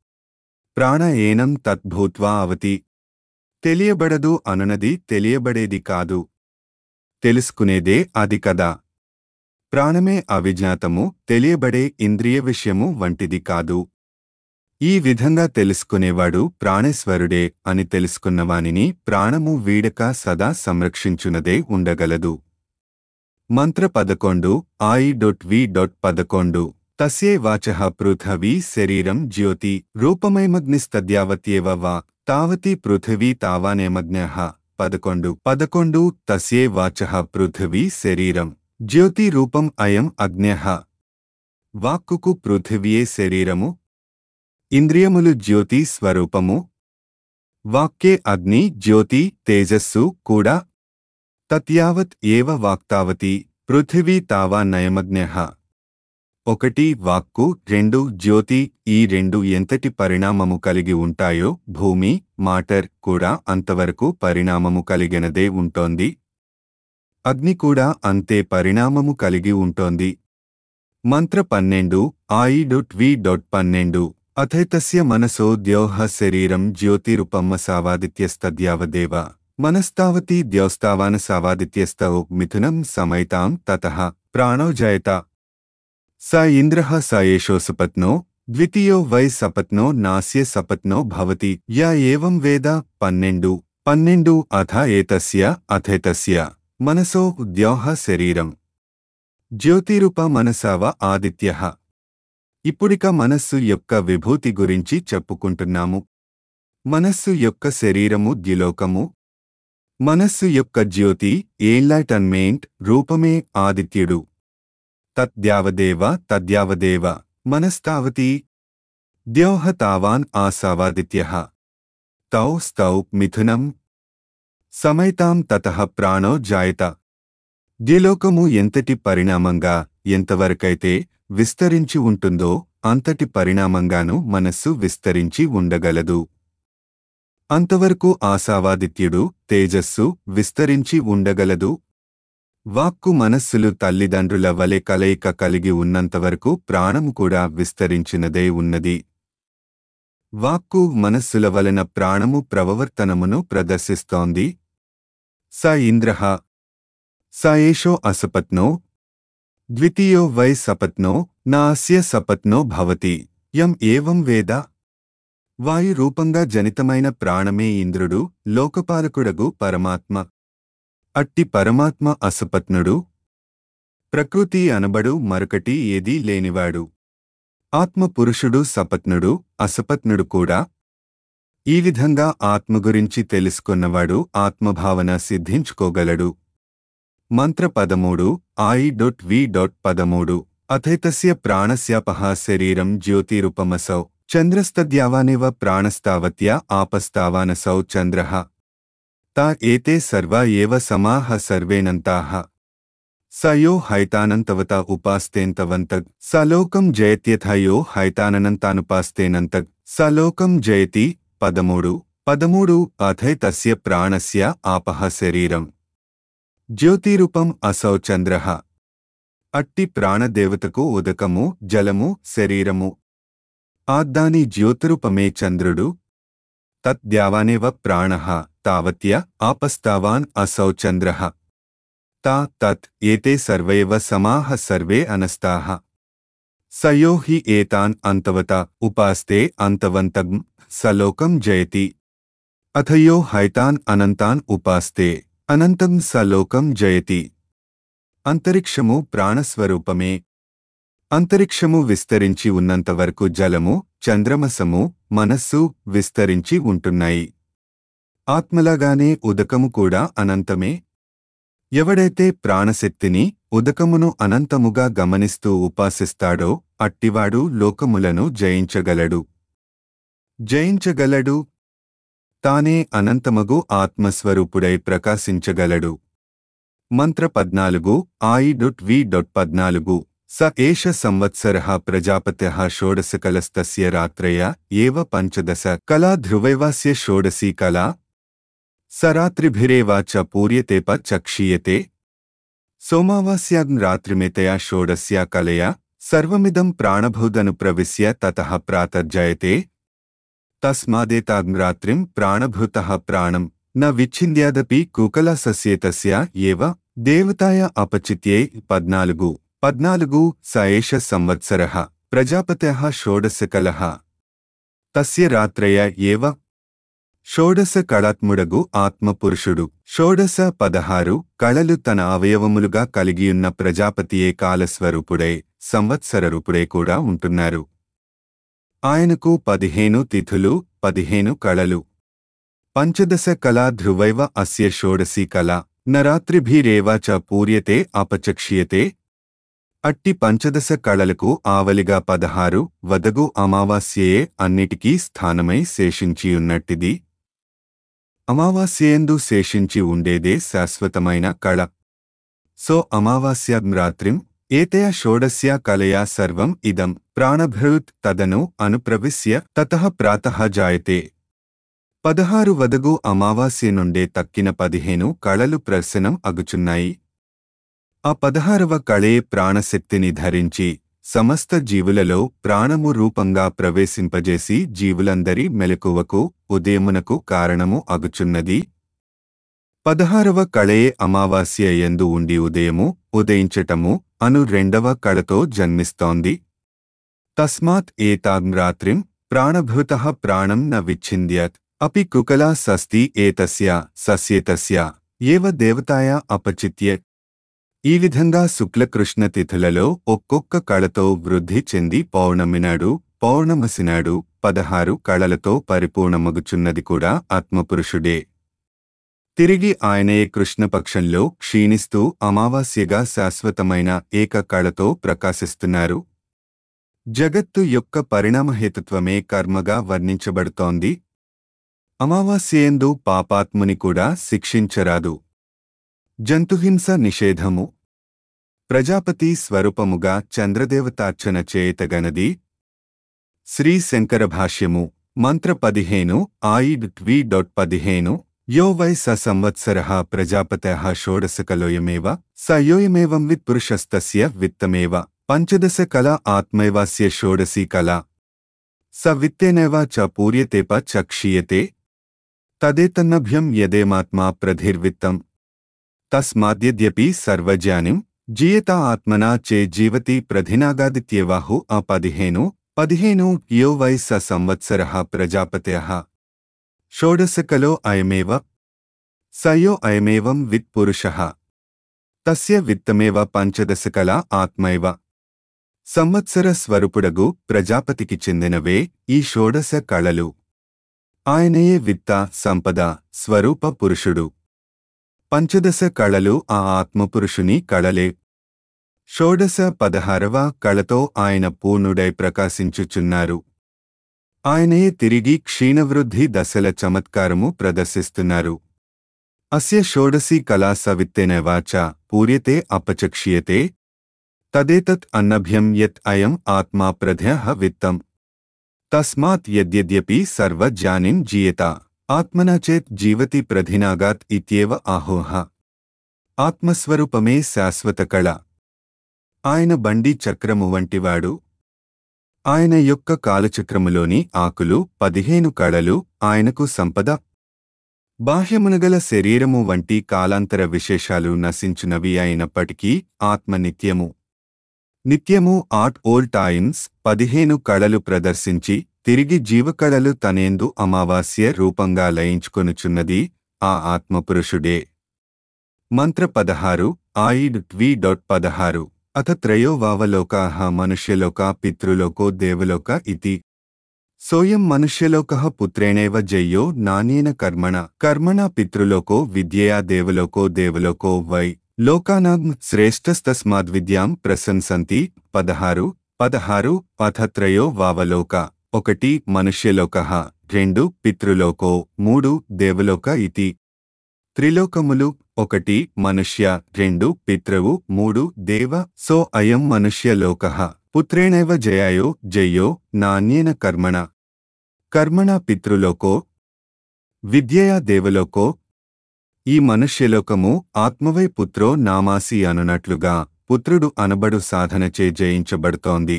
ప్రాణ ఏనం తద్భూత్వా అవతి తెలియబడదు అనునది తెలియబడేది కాదు తెలుసుకునేదే అది కదా ప్రాణమే అవిజ్ఞాతము తెలియబడే ఇంద్రియ విషయము వంటిది కాదు ఈ విధంగా తెలుసుకునేవాడు ప్రాణేశ్వరుడే అని తెలుసుకున్నవానిని ప్రాణము వీడక సదా సంరక్షించునదే ఉండగలదు మంత్ర పదకొండు ఆయి డొట్ వి డొట్ పదకొండు తస్యే వాచ పృథవీ శరీరం జ్యోతి రూపమైమగ్నిస్తద్యావత్యేవ వా తావతి పృథివీ తావానేమగ్న పదకొండు పదకొండు తస్యే వాచ పృథివీ శరీరం జ్యోతి రూపం అయం అగ్న్య వాక్కుకు పృథివీయే శరీరము ఇంద్రియములు జ్యోతి స్వరూపము వాక్కే అగ్ని జ్యోతి తేజస్సు కూడా తత్యావత్ ఏవ వాక్తావతి పృథివీ తావా నయమగ్న్య ఒకటి వాక్కు రెండు జ్యోతి ఈ రెండు ఎంతటి పరిణామము కలిగి ఉంటాయో భూమి మాటర్ కూడా అంతవరకు పరిణామము కలిగినదే ఉంటోంది అగ్ని కూడా అంతే పరిణామము కలిగి ఉంటోంది మంత్ర పన్నెండు ఆయి డొట్ వి డొట్ పన్నెండు అథైతస్య మనసో ద్యోహ శరీరం జ్యోతిరుపమ్మ సావాదిత్యస్తద్యావదేవ మనస్తావతి ద్యోస్తావాన సావాదిత్యస్తౌ మిథునం సమైతాం తతః ప్రాణో జయత స ఇంద్రః స ఏషో సపత్నో ద్వితీయో వై సపత్నో నాస్య సపత్నో భవతి యా ఏవం వేద పన్నెండు పన్నెండు అథ ఏతస్య అథేతస్య మనసో ద్యోహ శరీరం జ్యోతిరూప మనసావ ఆదిత్య ఇప్పుడిక మనస్సు యొక్క విభూతి గురించి చెప్పుకుంటున్నాము మనస్సు యొక్క శరీరము ద్యులోకము మనస్సు యొక్క జ్యోతి ఏన్లైటన్మెంట్ రూపమే ఆదిత్యుడు తద్యావదేవ తద్యావదేవ మనస్తావతి ద్యోహ తావాన్ ఆసావాదిత్య తౌ స్తౌ మిథునం సమైతాం తతః ప్రాణో జాయత ద్యులోకము ఎంతటి పరిణామంగా ఎంతవరకైతే విస్తరించి ఉంటుందో అంతటి పరిణామంగాను మనస్సు విస్తరించి ఉండగలదు అంతవరకు ఆశావాదిత్యుడు తేజస్సు విస్తరించి ఉండగలదు వాక్కు మనస్సులు తల్లిదండ్రుల వలె కలయిక కలిగి ఉన్నంతవరకు ప్రాణము కూడా విస్తరించినదే ఉన్నది వాక్కు మనస్సుల వలన ప్రాణము ప్రవర్తనమును ప్రదర్శిస్తోంది స ఇంద్ర స ఏషో అసపత్నో ద్వితీయో వై సపత్నో నాస్య సపత్నో భవతి యం ఏవం వేద వాయురూపంగా జనితమైన ప్రాణమే ఇంద్రుడు లోకపాలకుడగు పరమాత్మ అట్టి పరమాత్మ అసపత్నుడు ప్రకృతి అనబడు మరొకటి ఏదీ లేనివాడు ఆత్మపురుషుడు సపత్నుడు అసపత్నుడు కూడా ఈ విధంగా ఆత్మ గురించి తెలుసుకున్నవాడు ఆత్మభావన సిద్ధించుకోగలడు మంత్ర పదమూడు ఆయి డొట్ వి డొట్ పదమూడు అథైతస్య ప్రాణస్యాపహ శరీరం జ్యోతిరుపమసౌ చంద్రస్తద్యావానేవ ప్రాణస్తావత్య ఆపస్తావానసౌ చంద్రః తా ఏతే సర్వా ఏవ సమాహ సర్వేనంతాః స యో హైతానంతవత ఉపాస్తేంతవంతగ్ స లోకం జయత్యథ యో హైతాననంతానుపాస్తేనంతగ్ స లోకం జయతి పదమూడు పదమూడు అథైతస్య ప్రాణస్య ఆపహ శరీరం జ్యోతిరూపం అసౌ చంద్రః అట్టి ప్రాణదేవతకు ఉదకము జలము శరీరము ఆద్దాని జ్యోతిరూపమే చంద్రుడు తద్యావానేవ ప్రాణః తావత్య ఆపస్తావాన్ అసౌ చంద్రః తా తత్ ఏతే సర్వైవ సమాహ సర్వే అనస్తాః సయో హి ఏతాన్ అంతవత ఉపాస్తే అంతవంతగ్ సలోకం జయతి అథయో హైతాన్ అనంతాన్ ఉపాస్తే అనంతం సలోకం జయతి అంతరిక్షము ప్రాణస్వరూపమే అంతరిక్షము విస్తరించి ఉన్నంతవరకు జలము చంద్రమసము మనస్సు విస్తరించి ఉంటున్నాయి ఆత్మలాగానే ఉదకము కూడా అనంతమే ఎవడైతే ప్రాణశక్తిని ఉదకమును అనంతముగా గమనిస్తూ ఉపాసిస్తాడో అట్టివాడు లోకములను జయించగలడు జయించగలడు తానే అనంతమగు ఆత్మస్వరూపుడై ప్రకాశించగలడు మంత్ర పద్నాలుగు ఆయి డొట్ వి డొట్ పద్నాలుగు స ఏష సంవత్సర ప్రజాపత్య షోడశకలస్తస్య రాత్రయ ఏవ పంచదశ కళా ధ్రువైవాస్య షోడశీ కళా సరాత్రిభిరేవా చ పూర్యతేప చక్షీయతే సోమావాస్యాగ్న్ రాత్రిమితయా షోడస్యా కలయా సర్వమిదం ప్రాణభూదను ప్రవిశ్య తతః ప్రాతర్జయతే తస్మాదేతాగ్న్ రాత్రిం ప్రాణభూతః ప్రాణం న విచ్ఛింద్యాదపి కుకలసస్యేతస్య ఏవ దేవతాయ అపచిత్యే పద్నాలుగు పద్నాలుగు స ఏష సంవత్సరః ప్రజాపత్యః షోడశకలః తస్య రాత్రయ ఏవ షోడశ కళాత్ముడగు ఆత్మపురుషుడు షోడశ పదహారు కళలు తన అవయవములుగా కలిగియున్న ప్రజాపతియే కాలస్వరూపుడై సంవత్సరరూపుడై కూడా ఉంటున్నారు ఆయనకు పదిహేను తిథులు పదిహేను కళలు పంచదశ కళా ధ్రువైవ అస్య షోడశీ కళ నరాత్రిభిరేవ చ పూర్యతే అపచక్ష్యతే అట్టి పంచదశ కళలకు ఆవలిగా పదహారు వదగు అమావాస్యయే అన్నిటికీ స్థానమై శేషించియున్నట్టిది అమావాస్యేందు శేషించి ఉండేదే శాశ్వతమైన కళ సో అమావాస్యాం రాత్రిం ఏతయా షోడస్యా కలయా సర్వం ఇదం ప్రాణభృత్ తదను అనుప్రవిశ్య తతః ప్రాతః జాయతే పదహారు వదగు అమావాస్య నుండే తక్కిన పదిహేను కళలు ప్రసనం అగుచున్నాయి ఆ పదహారవ కళే ప్రాణశక్తిని ధరించి సమస్త జీవులలో ప్రాణము రూపంగా ప్రవేశింపజేసి జీవులందరి మెలకువకు ఉదయమునకు కారణము అగుచున్నది పదహారవ కళే అమావాస్య ఎందు ఉండి ఉదయము ఉదయించటము అను రెండవ కళతో జన్మిస్తోంది తస్మాత్ ఏతాం రాత్రిం ప్రాణభృత ప్రాణం న విచ్ఛింద్యత్ అపి కుకలా సస్తి ఏతస్య సస్యేతస్య ఏవ దేవతాయ అపచిత్య ఈ విధంగా శుక్లకృష్ణ తిథులలో ఒక్కొక్క కళతో వృద్ధి చెంది పౌర్ణమినాడు పౌర్ణమసినాడు పదహారు కళలతో పరిపూర్ణమగుచున్నది కూడా ఆత్మపురుషుడే తిరిగి ఆయనే కృష్ణపక్షంలో క్షీణిస్తూ అమావాస్యగా శాశ్వతమైన ఏక కళతో ప్రకాశిస్తున్నారు జగత్తు యొక్క పరిణామహేతుత్వమే కర్మగా వర్ణించబడుతోంది అమావాస్యేందు పాపాత్ముని కూడా శిక్షించరాదు జంతుహింస నిషేధము ప్రజాపతి స్వరూపముగా చంద్రదేవతార్చన చేయతగనది శ్రీ శంకర భాష్యము మంత్ర పదిహేను ఆయిడ్ ట్వీ డొట్ పదిహేను యో వై స సంవత్సర ప్రజాపత షోడశకలోయమేవ స యోయమేవం విత్పురుషస్తస్య విత్తమేవ పంచదశ కళ ఆత్మైవాస్య షోడశీ కళ స విత్తేనైవ చ పూర్యతేప చ క్షీయతే తదేతన్నభ్యం యదేమాత్మా ప్రధిర్విత్తం తస్మాద్యద్యపి సర్వజ్ఞానిం జీయత ఆత్మనా చే జీవతి ప్రధినాగాదిత్యేవాహు ఆ పదిహేను పదిహేను యో వై స సంవత్సర ప్రజాపత్య షోడశకలో అయమేవ సయో అయమేవం విత్పురుష తస్య విత్తమేవ పంచదశకల ఆత్మైవ సంవత్సర స్వరూపుడగు ప్రజాపతికి చెందినవే ఈ షోడశ కళలు ఆయనయే విత్త సంపద స్వరూప పురుషుడు పంచదశ కళలు ఆ ఆత్మపురుషుని కళలే షోడశ పదహారవ కళతో ఆయన పూర్ణుడై ప్రకాశించుచున్నారు ఆయనయే తిరిగి క్షీణవృద్ధి దశల చమత్కారము ప్రదర్శిస్తున్నారు అస్య షోడశీ కళా సవిత్తేనవాచ పూర్యతే అపచక్ష్యతే తదేతత్ అన్నభ్యం యత్ అయం ఆత్మా ప్రధ్యః విత్తం తస్మాత్ యద్యద్యపి సర్వజ్ఞానిం జీయత ఆత్మనా చేత్ జీవతి ప్రధినాగాత్ ఇత్యేవ ఆహోహ ఆత్మస్వరూపమే శాశ్వత కళ ఆయన బండి చక్రము వంటివాడు ఆయన యొక్క కాలచక్రములోని ఆకులు పదిహేను కళలు ఆయనకు సంపద బాహ్యమునగల శరీరము వంటి కాలాంతర విశేషాలు నశించునవి అయినప్పటికీ ఆత్మ నిత్యము నిత్యము ఆట్ ఓల్ టైమ్స్ పదిహేను కళలు ప్రదర్శించి తిరిగి జీవకళలు తనేందు అమావాస్య రూపంగా లయించుకొనుచున్నది ఆ ఆత్మపురుషుడే మంత్ర పదహారు ఆయిడ్ ట్వీ డాట్ పదహారు అథ త్రయో వావలోకాః మనుష్యలోకా పితృలోకో దేవలోక ఇతి సోయం మనుష్యలోకః పుత్రేణైవ జయ్యో నాణ్యేన కర్మణ కర్మణ పితృలోకో విద్యయా దేవలోకో దేవలోకో వై లోకానాం శ్రేష్టస్తస్మాద్విద్యాం ప్రశంసంతి పదహారు పదహారు పథత్రయో వావలోక ఒకటి మనుష్యలోక రెండు పితృలోకో మూడు దేవలోక ఇతి త్రిలోకములు ఒకటి మనుష్య రెండు పితృవు మూడు దేవ సో అయం మనుష్యలోక పుత్రేణైవ జయాయో జయ్యో నాణ్యేన కర్మణ కర్మణ పితృలోకో విద్యయా దేవలోకో ఈ మనుష్యలోకము ఆత్మవై పుత్రో నామాసి అనునట్లుగా పుత్రుడు అనబడు సాధనచే జయించబడుతోంది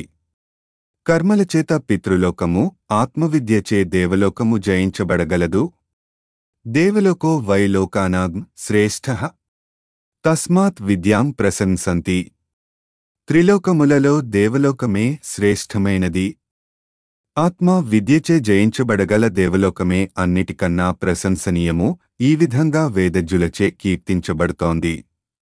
కర్మలచేత పితృలోకము ఆత్మవిద్యచే దేవలోకము జయించబడగలదు దేవలోకో వై లోకానాగ్ శ్రేష్ఠ తస్మాత్ విద్యాం ప్రశంసంతి త్రిలోకములలో దేవలోకమే శ్రేష్టమైనది ఆత్మ విద్యచే జయించబడగల దేవలోకమే అన్నిటికన్నా ప్రశంసనీయము ఈ విధంగా వేదజ్జులచే కీర్తించబడుతోంది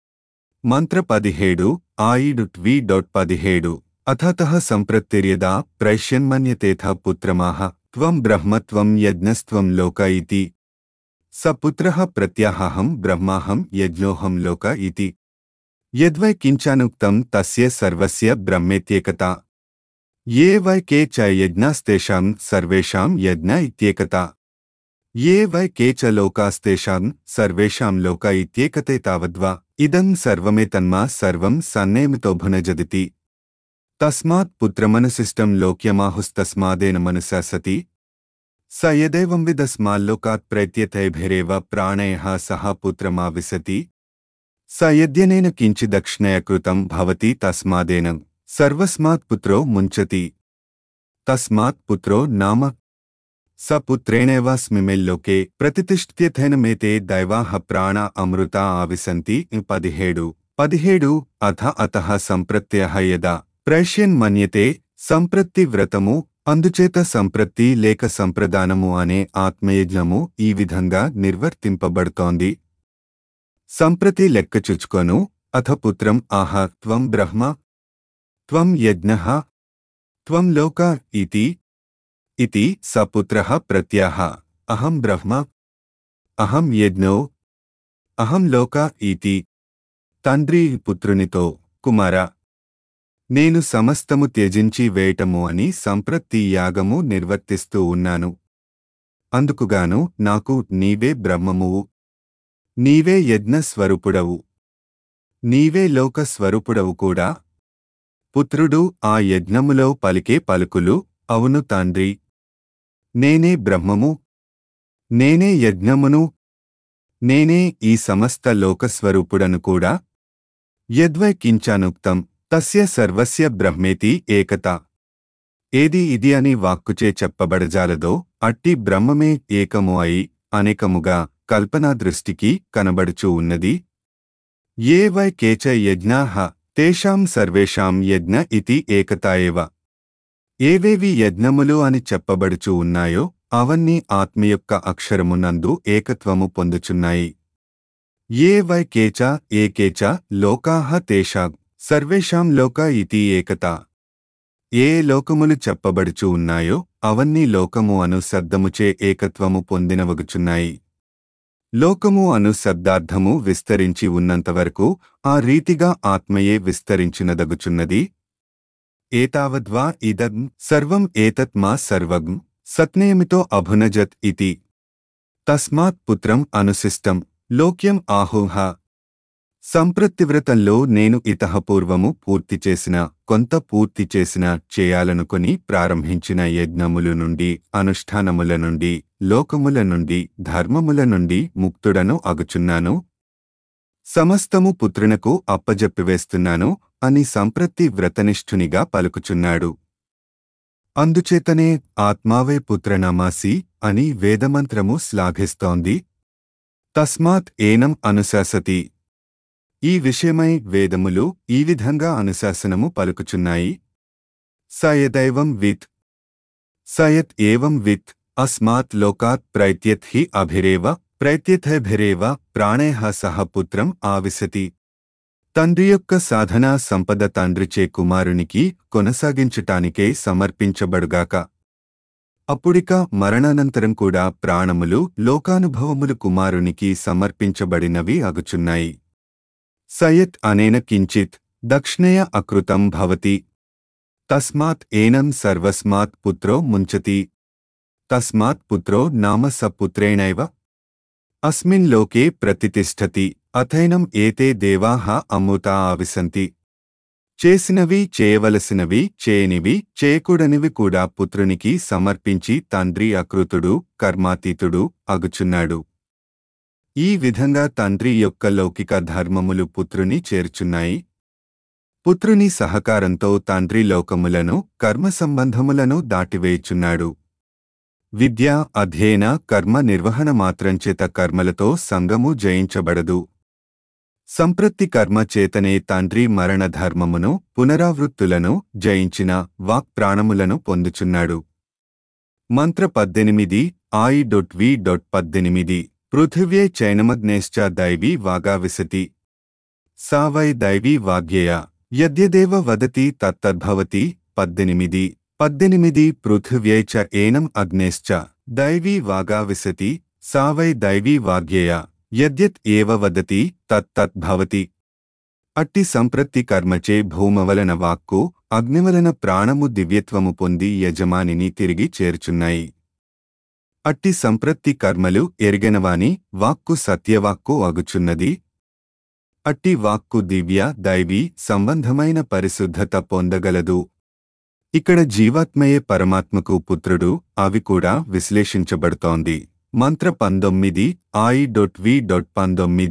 మంత్ర పదిహేడు ఆయిడు ట్వీ డొట్ పదిహేడు అథతః సంప్రత్తిర్యదా ప్రైష్యన్మన్యతేథ పుత్రమాహ త్వం బ్రహ్మత్వం యజ్ఞస్త్వం లోక ఇతి స పుత్రః ప్రత్యాహం బ్రహ్మాహం యజ్ఞోహం లోక ఇతి యద్వై కించానుక్తం తస్య సర్వస్య బ్రహ్మేత్యేకత ఏ వై కే చ యజ్ఞాస్తేషాం సర్వేషాం యజ్ఞ ఇత్యేకత ఏ వై కే చ లోకాస్తేషాం సర్వేషాం లోక ఇత్యేకతే తావద్వా ఇదం సర్వమేతన్మా సర్వం సన్నేమితో భునజదితి తస్మాత్ పుత్రమనుశిష్టం లోక్యమాహుస్తస్మాదేన మనసా సతి స యదేవం విదస్మాల్లోకాత్ ప్రత్యతైభిరేవ ప్రాణయ సహ పుత్రమావిశతి స యద్యనేన కించిదక్షిణయ కృతం భవతి తస్మాదేనం సర్వస్మాత్ పుత్రో ముంచతి తస్మాత్ పుత్రో నామ స పుత్రేణేవాస్మిమెల్లోకే ప్రతిష్ఠ్యథైనమేతే దైవాహ ప్రాణ అమృత ఆవిశంతి పదిహేడు పదిహేడు అథ అతః సంప్రత్యయ యదా ప్రైష్యన్ మన్యతే సంప్రత్తి వ్రతము అందుచేత సంప్రత్తి లేక సంప్రదానము అనే ఆత్మయజ్ఞము ఈ విధంగా నిర్వర్తింపబడుతోంది సంప్రతి లెక్కచుచుకొను అథ పుత్రం ఆహ త్వం బ్రహ్మ త్వం యజ్ఞ త్వం లోక ఇతి ఇతి స పుత్రః ప్రత్యాహ అహం బ్రహ్మ అహం యజ్ఞో అహం లోక ఇతి తండ్రి పుత్రునితో కుమార నేను సమస్తము త్యజించి వేయటము అని సంప్రత్తి యాగము నిర్వర్తిస్తూ ఉన్నాను అందుకుగాను నాకు నీవే బ్రహ్మమువు నీవే యజ్ఞ స్వరూపుడవు నీవే లోక స్వరూపుడవు కూడా పుత్రుడు ఆ యజ్ఞములో పలికే పలుకులు అవును తండ్రి నేనే బ్రహ్మము నేనే యజ్ఞమును నేనే ఈ సమస్త లోకస్వరూపుడను కూడా యద్వై కించానుక్తం తస్య సర్వస్య బ్రహ్మేతి ఏకత ఏది ఇది అని వాక్కుచే చెప్పబడజాలదో అట్టి బ్రహ్మమే ఏకము అయి అనేకముగా కల్పనా దృష్టికి కనబడుచూ ఉన్నది ఏ వై కేచ యజ్ఞాః తేషాం సర్వేషాం యజ్ఞ ఇతి ఏకత ఏవ ఏవేవి యజ్ఞములు అని చెప్పబడుచూ ఉన్నాయో అవన్నీ ఆత్మ యొక్క అక్షరమునందు ఏకత్వము పొందుచున్నాయి ఏ వై కేచ ఏకేచ లోకాహ తేషాం సర్వేషాం లోక ఇతి ఏకత ఏ లోకములు చెప్పబడుచు ఉన్నాయో అవన్నీ లోకము అను శబ్దముచే ఏకత్వము పొందినవగుచున్నాయి లోకము అను శబ్దార్థము విస్తరించి ఉన్నంతవరకు ఆ రీతిగా ఆత్మయే విస్తరించినదగుచున్నది ఏతావద్వా ఇదం సర్వం ఏతత్ మా సర్వం సత్నేయమితో అభునజత్ ఇతి తస్మాత్ పుత్రం అనుశిష్టం లోక్యం ఆహూహ సంప్రతివ్రతంలో నేను ఇతహపూర్వము పూర్తి చేసిన కొంత పూర్తి చేసిన చేయాలనుకొని ప్రారంభించిన యజ్ఞముల నుండి అనుష్ఠానముల నుండి లోకముల నుండి ధర్మముల నుండి ముక్తుడను అగుచున్నాను సమస్తము పుత్రునకు అప్పజెప్పివేస్తున్నాను అని సంప్రతి వ్రతనిష్ఠునిగా పలుకుచున్నాడు అందుచేతనే ఆత్మావే పుత్రనమాసి అని వేదమంత్రము శ్లాఘిస్తోంది తస్మాత్ ఏనం అనుశాసతి ఈ విషయమై వేదములు ఈ విధంగా అనుశాసనము పలుకుచున్నాయి సయదైవం విత్ సయత్ ఏవం విత్ అస్మాత్ లోకాత్ ప్రైత్యత్ హి అభిరేవ ప్రైత్యథభిరేవ ప్రాణేహ సహ పుత్రం ఆవిశతి తండ్రి యొక్క సాధనా సంపద తండ్రిచే కుమారునికి కొనసాగించటానికే సమర్పించబడుగాక అప్పుడిక మరణానంతరం కూడా ప్రాణములు లోకానుభవములు కుమారునికి సమర్పించబడినవి అగుచున్నాయి సయత్ అనేన కించిత్ దక్షిణయ అకృతం భవతి తస్మాత్ ఏనం సర్వస్మాత్ పుత్రో ముంచతి తస్మాత్ పుత్రో నామ స పుత్రేణైవ అస్మిన్ లోకే ప్రతితిష్టతి అథైనం ఏతే దేవాహ అమృతా ఆవిశంతి చేసినవి చేయవలసినవి చేయనివి చేయకూడనివి కూడా పుత్రునికి సమర్పించి తండ్రి అకృతుడు కర్మాతీతుడు అగుచున్నాడు ఈ విధంగా తండ్రి యొక్క లౌకిక ధర్మములు పుత్రుని చేర్చున్నాయి పుత్రుని సహకారంతో తండ్రి లోకములను కర్మ సంబంధములను దాటివేయుచున్నాడు విద్య అధ్యయన కర్మ నిర్వహణ మాత్రంచేత కర్మలతో సంగము జయించబడదు సంప్రత్తి కర్మ చేతనే తండ్రి మరణ ధర్మమును పునరావృత్తులను జయించిన వాక్ ప్రాణములను పొందుచున్నాడు మంత్ర పద్దెనిమిది ఆయి డొట్ వి డొట్ పద్దెనిమిది పృథివ్యే చైనమగ్నేశ్చ దైవీ వాగావిశతి సా వై దైవీ వాగ్యయ యద్యదేవ వదతి తత్తద్భవతి పద్దెనిమిది పద్దెనిమిది పృథివ్యై చ ఏనం అగ్నేశ్చ దైవీ వాగావిశతి సా వై దైవీ వాగ్యయ యద్యత్ ఏవ వదతి తత్తత్ భవతి అట్టి సంప్రత్తి కర్మచే భూమవలన వాక్కు అగ్నివలన ప్రాణము దివ్యత్వము పొంది యజమానిని తిరిగి చేర్చున్నాయి అట్టి సంప్రత్తి కర్మలు ఎరిగెనవాని వాక్కు సత్యవాక్కు అగుచున్నది అట్టి వాక్కు దివ్య దైవీ సంబంధమైన పరిశుద్ధత పొందగలదు ఇక్కడ జీవాత్మయే పరమాత్మకు పుత్రుడు అవి కూడా విశ్లేషించబడుతోంది మంత్ర పంతొమ్మిది ఐ డొట్ వి డొట్ పంతొమ్మిది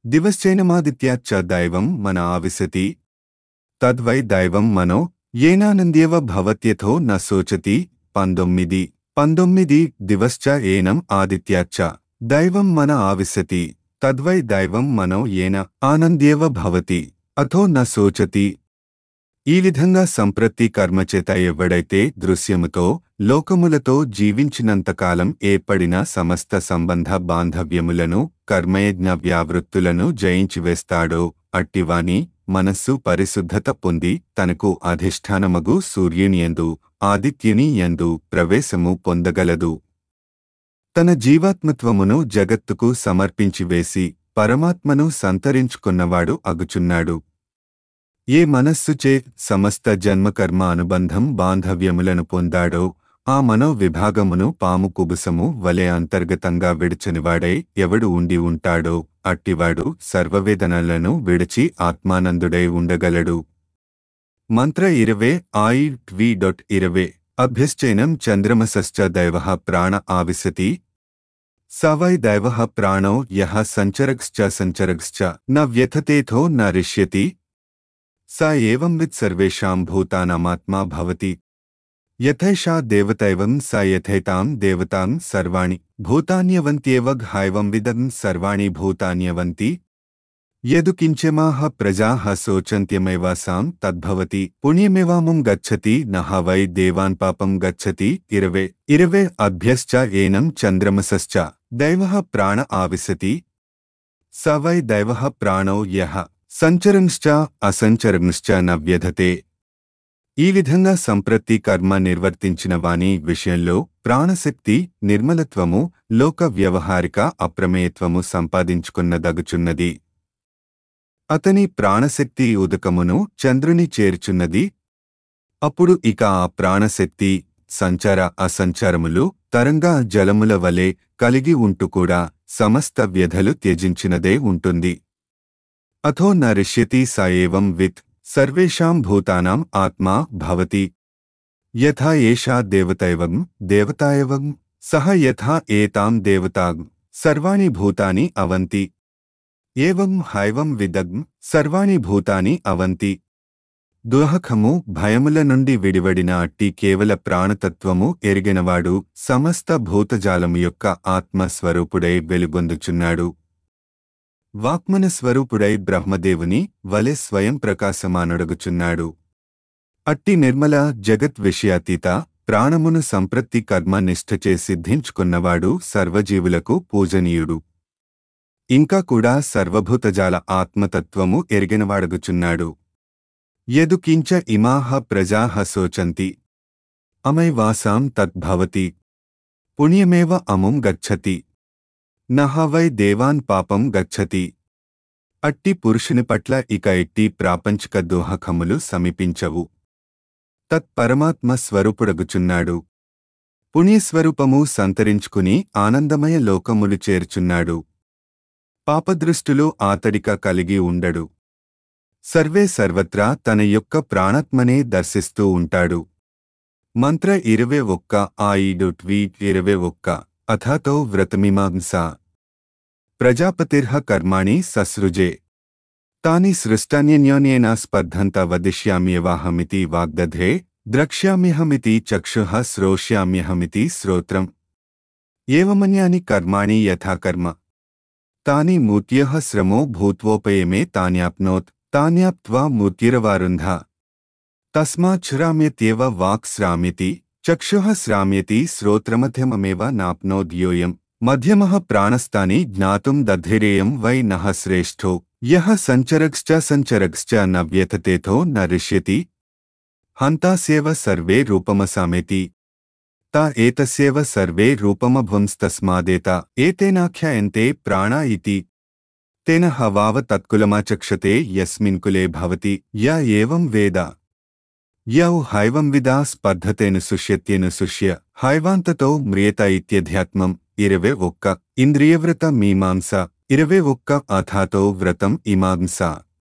దివశ్చైనమాదిత్యాచ్చ దైవం మన ఆవిశతి తద్వై దైవం మనో ఏనానంద్యవ భవత్యథో న శోచతి పంతొమ్మిది పంతొమ్మిది దివశ్చ ఏనం ఆదిత్యాచ్చ దైవం మన ఆవిశతి తద్వై దైవం మనో ఏన ఆనంద్యవ భవతి అథో న శోచతి ఈ విధంగా సంప్రతి కర్మచేత ఎవడైతే దృశ్యముతో లోకములతో జీవించినంతకాలం ఏర్పడిన సమస్త సంబంధ బాంధవ్యములను కర్మయజ్ఞ వ్యావృత్తులను జయించివేస్తాడో అట్టివాని మనస్సు పరిశుద్ధత పొంది తనకు అధిష్టానమగు సూర్యునియందు ఆదిత్యుని యందు ప్రవేశము పొందగలదు తన జీవాత్మత్వమును జగత్తుకు సమర్పించివేసి పరమాత్మను సంతరించుకున్నవాడు అగుచున్నాడు ఏ మనస్సుచే సమస్త జన్మకర్మ అనుబంధం బాంధవ్యములను పొందాడో ఆ మనో విభాగమును పాము కుబుసము వలె అంతర్గతంగా విడిచనివాడై ఎవడు ఉండి ఉంటాడో అట్టివాడు సర్వవేదనలను విడిచి ఆత్మానందుడై ఉండగలడు మంత్ర ఇరవే ఆయి ట్వీ డొట్ ఇరవే అభ్యశ్చైనం చంద్రమసశ్చ దైవ ప్రాణ ఆవిశతి స వై దైవ ప్రాణో యః సంచరగ్శ్చ సంచరగ్శ్చ న వ్యథతేథో న రిష్యతి స ఏవం విత్ సర్వేషాం భూతానామాత్మా భవతి యథైషా దేవతైవం స యథైతాం దేవతాం సర్వాణి భూతాన్యవంత్యేవ ఘాయవం విదం సర్వాణి భూతాన్యవంతి యదు కించమాహ ప్రజాః శోచంత్యమైవాసాం తద్భవతి పుణ్యమేవాముం గచ్చతి నహ వై దేవాన్ పాపం గచ్చతి ఇరవే ఇరవే అభ్యశ్చ ఏనం చంద్రమసశ్చ దైవః ప్రాణ ఆవిశతి స వై దైవః ప్రాణో యః సంచరంశ్చ అసంచరంశ్చ న వ్యధతే ఈ విధంగా సంప్రతి కర్మ నిర్వర్తించిన వాని విషయంలో ప్రాణశక్తి నిర్మలత్వము లోక వ్యవహారిక అప్రమేయత్వము సంపాదించుకున్నదగుచున్నది అతని ప్రాణశక్తి ఉదకమును చంద్రుని చేర్చున్నది అప్పుడు ఇక ఆ ప్రాణశక్తి సంచార అసంచారములు తరంగా జలముల వలె కలిగి ఉంటూ కూడా సమస్త వ్యధలు త్యజించినదే ఉంటుంది అథో న రిష్యతి స ఏవం విత్ సర్వేషాం భూతానాం ఆత్మా భవతి యథా ఏషా దేవతైవం దేవతాయవం సహ యథా ఏతాం దేవతాం సర్వాణి భూతాని అవంతి ఏవం హైవం విదగ్ం సర్వాణి భూతాని అవంతి దుహఖము భయముల నుండి విడివడిన అట్టి కేవల ప్రాణతత్వము ఎరిగినవాడు సమస్త భూతజాలము యొక్క ఆత్మస్వరూపుడై వెలుగొందుచున్నాడు వాక్మన స్వరూపుడై బ్రహ్మదేవుని వలె స్వయం ప్రకాశమానొడగుచున్నాడు అట్టి నిర్మల జగత్ విషయాతీత ప్రాణమును సంప్రత్తి కర్మ నిష్ఠచే సిద్ధించుకున్నవాడు సర్వజీవులకు పూజనీయుడు ఇంకా కూడా సర్వభూతజాల ఆత్మతత్వము ఎరిగినవాడగుచున్నాడు యదు కించ ఇమాహ ప్రజాః శోచంతి అమైవాసాం తద్భవతి పుణ్యమేవ అముం గచ్చతి నహ వై దేవాన్ పాపం గచ్చతి అట్టి పురుషుని పట్ల ఇక ఎట్టి ప్రాపంచిక దోహకములు సమీపించవు తత్పరమాత్మ స్వరూపుడగుచున్నాడు పుణ్యస్వరూపము సంతరించుకుని ఆనందమయ లోకములు చేర్చున్నాడు పాపదృష్టులు ఆతడిక కలిగి ఉండడు సర్వే సర్వత్రా తన యొక్క ప్రాణాత్మనే దర్శిస్తూ ఉంటాడు మంత్ర ఇరవై ఒక్క ఆయిడు ట్వీట్ ఇరవై ఒక్క అథాతో వ్రతమిమాంస ప్రజాపతిర్హ కర్మాణి ససృజే తాని సృష్టాన్యన్యోన్యేన స్పర్ధంత వదిష్యామ్యవాహమితి వాగ్దధ్రే ద్రక్ష్యామ్యహమితి చక్షుః శ్రోష్యామ్యహమితి శ్రోత్రం ఏవమన్యాని కర్మాణి యథా కర్మ తాని మూర్త్యః శ్రమో భూత్వోపయమే తాన్యాప్నోత్ తాన్యాప్త్వా మూర్తిరవారుంధ తస్మాచ్ఛ్రామ్యత్యేవ వాక్ శ్రామ్యతి చక్షుః శ్రామ్యతి శ్రోత్రమధ్యమమేవ నాప్నోద్యోయం మధ్యమః ప్రాణస్థాని జ్ఞాతుం దధిరేయం వై నః శ్రేష్ఠో యః సంచరగ్శ్చ సంచరగ్శ్చ న వ్యథతేథో న రిష్యతి హంతాస్యేవ సర్వే రూపమసామేతి తా ఏతస్యేవ సర్వే రూపమభ్వంస్తస్మాదేత ఏతేనాఖ్యాయంతే ప్రాణా ఇతి తేన హవావ తత్కులమాచక్షతే యస్మిన్ కులే భవతి య ఏవం వేద యౌ హైవం విదా స్పర్ధతేను సుష్యత్యేను సుష్య హైవాంతతో మ్రియత ఇత్యధ్యాత్మం ఇరవై ఒక్క ఇంద్రియవ్రత మీమాంస ఇరవై ఒక్క అథాతో వ్రతం ఇమాంస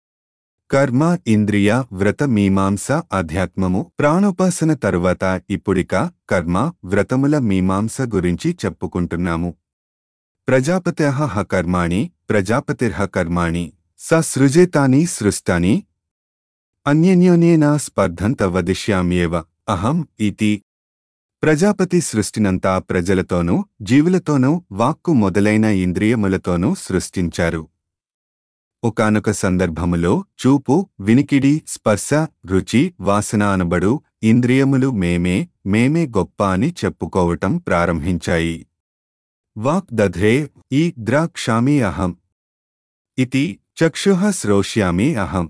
కర్మ ఇంద్రియ వ్రత మీమాంస అధ్యాత్మము ప్రాణోపాసన తరువాత ఇప్పుడిక కర్మ వ్రతముల మీమాంస గురించి చెప్పుకుంటున్నాము ప్రజాపత్యః కర్మాణి ప్రజాపతిర్హ కర్మాణి స సృజేతాని సృష్టాని అన్యన్యోన్యేన స్పర్ధంత వదిష్యామ్యేవ అహం ఇతి ప్రజాపతి సృష్టినంతా ప్రజలతోనూ జీవులతోనూ వాక్కు మొదలైన ఇంద్రియములతోనూ సృష్టించారు ఒకానొక సందర్భములో చూపు వినికిడి స్పర్శ రుచి వాసన అనబడు ఇంద్రియములు మేమే మేమే గొప్ప అని చెప్పుకోవటం ప్రారంభించాయి వాక్ దధ్రే ఈ ద్రాక్షామి అహం ఇతి చక్షుః శ్రోష్యామి అహం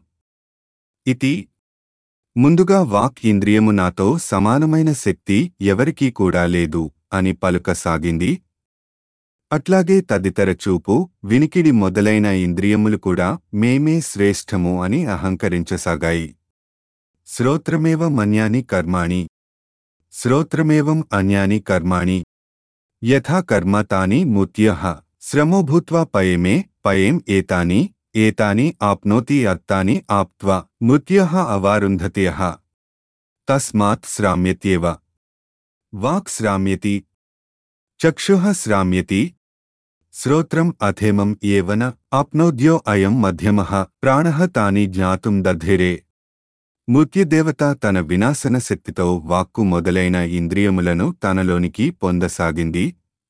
ఇతి ముందుగా వాక్ ఇంద్రియము నాతో సమానమైన శక్తి ఎవరికీ కూడా లేదు అని పలుకసాగింది అట్లాగే తదితర చూపు వినికిడి మొదలైన ఇంద్రియములు కూడా మేమే శ్రేష్టము అని అహంకరించసాగాయి శ్రోత్రమేవ మన్యాని కర్మాణి శ్రోత్రమేవం అన్యాని కర్మాణి యథా కర్మ తాని మూర్త్యః శ్రమో భూత్వా పయమే పయేం ఏతాని ఏతాని ఆప్నోతి అత్తాని ఆప్త్వా మృత్యః అవారుంధత్యః తస్మాత్ శ్రామ్యత్యేవ వాక్ శ్రామ్యతి చక్షుః శ్రామ్యతి శ్రోత్రం అథేమం ఏవన ఆప్నోద్యో అయం మధ్యమః ప్రాణః తాని జ్ఞాతుం దధిరే మృత్యుదేవత తన వినాశన శక్తితో వాక్కు మొదలైన ఇంద్రియములను తనలోనికి పొందసాగింది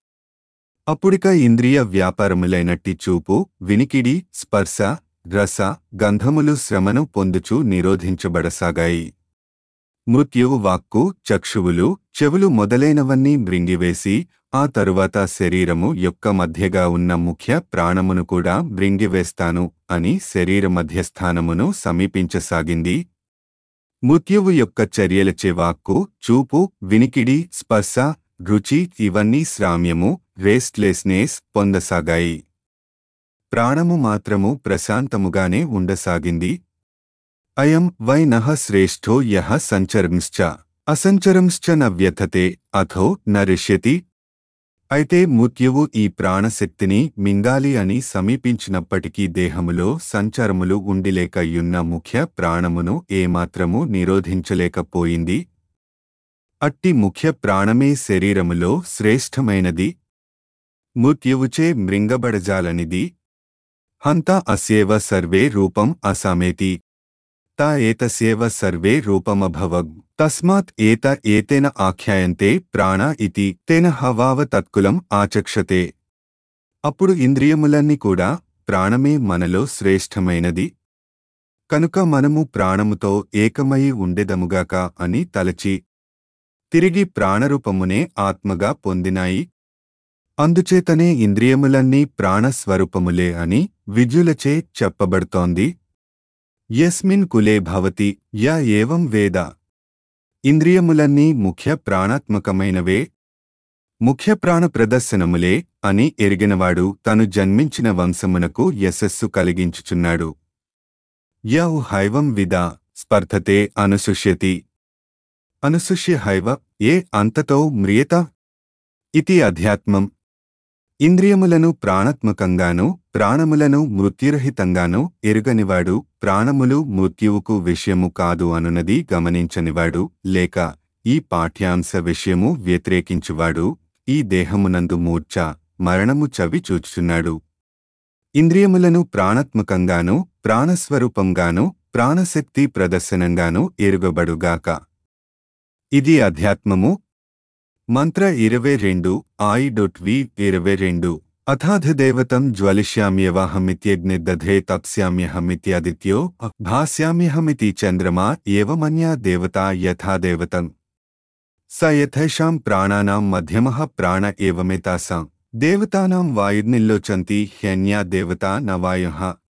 అప్పుడిక ఇంద్రియ వ్యాపారములైనట్టి చూపు వినికిడి స్పర్శ రస గంధములు శ్రమను పొందుచు నిరోధించబడసాగాయి మృత్యువు వాక్కు చక్షువులు చెవులు మొదలైనవన్నీ మృంగివేసి ఆ తరువాత శరీరము యొక్క మధ్యగా ఉన్న ముఖ్య ప్రాణమును కూడా మృంగివేస్తాను అని శరీర మధ్యస్థానమును సమీపించసాగింది మృత్యువు యొక్క చర్యలచే వాక్కు చూపు వినికిడి స్పర్శ రుచి ఇవన్నీ శ్రామ్యము రెస్ట్లెస్నెస్ పొందసాగాయి ప్రాణము మాత్రము ప్రశాంతముగానే ఉండసాగింది అయం వై నః శ్రేష్ఠో యః సంచరంశ్చ అసంచరంశ్చ న వ్యథతే అథో నరిష్యతి అయితే మృత్యువు ఈ ప్రాణశక్తిని మింగాలి అని సమీపించినప్పటికీ దేహములో సంచారములు ఉండిలేకయున్న ముఖ్య ప్రాణమును ఏమాత్రము నిరోధించలేకపోయింది అట్టి ముఖ్య ప్రాణమే శరీరములో శ్రేష్టమైనది మృత్యువుచే మృంగబడజాలనిది హంత అస్యేవ సర్వే రూపం అసామేతి తా ఏతస్యేవ సర్వే రూపమభవగ్ తస్మాత్ ఏత ఏతేన ఆఖ్యాయంతే ప్రాణ ఇతి తేన హవావ తత్కులం ఆచక్షతే అప్పుడు ఇంద్రియములన్నీ కూడా ప్రాణమే మనలో శ్రేష్టమైనది కనుక మనము ప్రాణముతో ఏకమై ఉండెదముగాక అని తలచి తిరిగి ప్రాణరూపమునే ఆత్మగా పొందినాయి అందుచేతనే ఇంద్రియములన్నీ ప్రాణస్వరూపములే అని విద్యులచే చెప్పబడుతోంది యస్మిన్ కులే భవతి యా ఏవం వేద ఇంద్రియములన్నీ ముఖ్య ప్రాణాత్మకమైనవే ముఖ్య ప్రాణ ప్రదర్శనములే అని ఎరిగినవాడు తను జన్మించిన వంశమునకు యశస్సు కలిగించుచున్నాడు యౌ హైవం విదా స్పర్ధతే అనుశుష్యతి అనుశుష్య హైవ ఏ అంతతో మ్రియత ఇతి అధ్యాత్మం ఇంద్రియములను ప్రాణాత్మకంగాను ప్రాణములను మృత్యురహితంగాను ఎరుగనివాడు ప్రాణములు మృత్యువుకు విషయము కాదు అనునది గమనించనివాడు లేక ఈ పాఠ్యాంశ విషయము వ్యతిరేకించువాడు ఈ దేహమునందు మూర్ఛ మరణము చవి చూచుచున్నాడు ఇంద్రియములను ప్రాణాత్మకంగాను ప్రాణస్వరూపంగాను ప్రాణశక్తి ప్రదర్శనంగాను ఎరుగబడుగాక ఇది అధ్యాత్మము మంత్ర ఇరవై రెండు ఐ డొట్ వి ఇరవై రెండు అథాధిదేవతం జ్వలిష్యామ్యవాహమిత్యగ్నిదధే తప్స్యామ్యహమిత్యాదిత్యో భాస్యామ్యహమితి చంద్రమా ఏవమన్యా దేవతా యథా దేవతం స యథైషాం ప్రాణానాం మధ్యమః ప్రాణ ఏవమేతాసాం దేవతానాం వాయుర్నిల్లోచంతి హ్యన్యా దేవతా న వాయః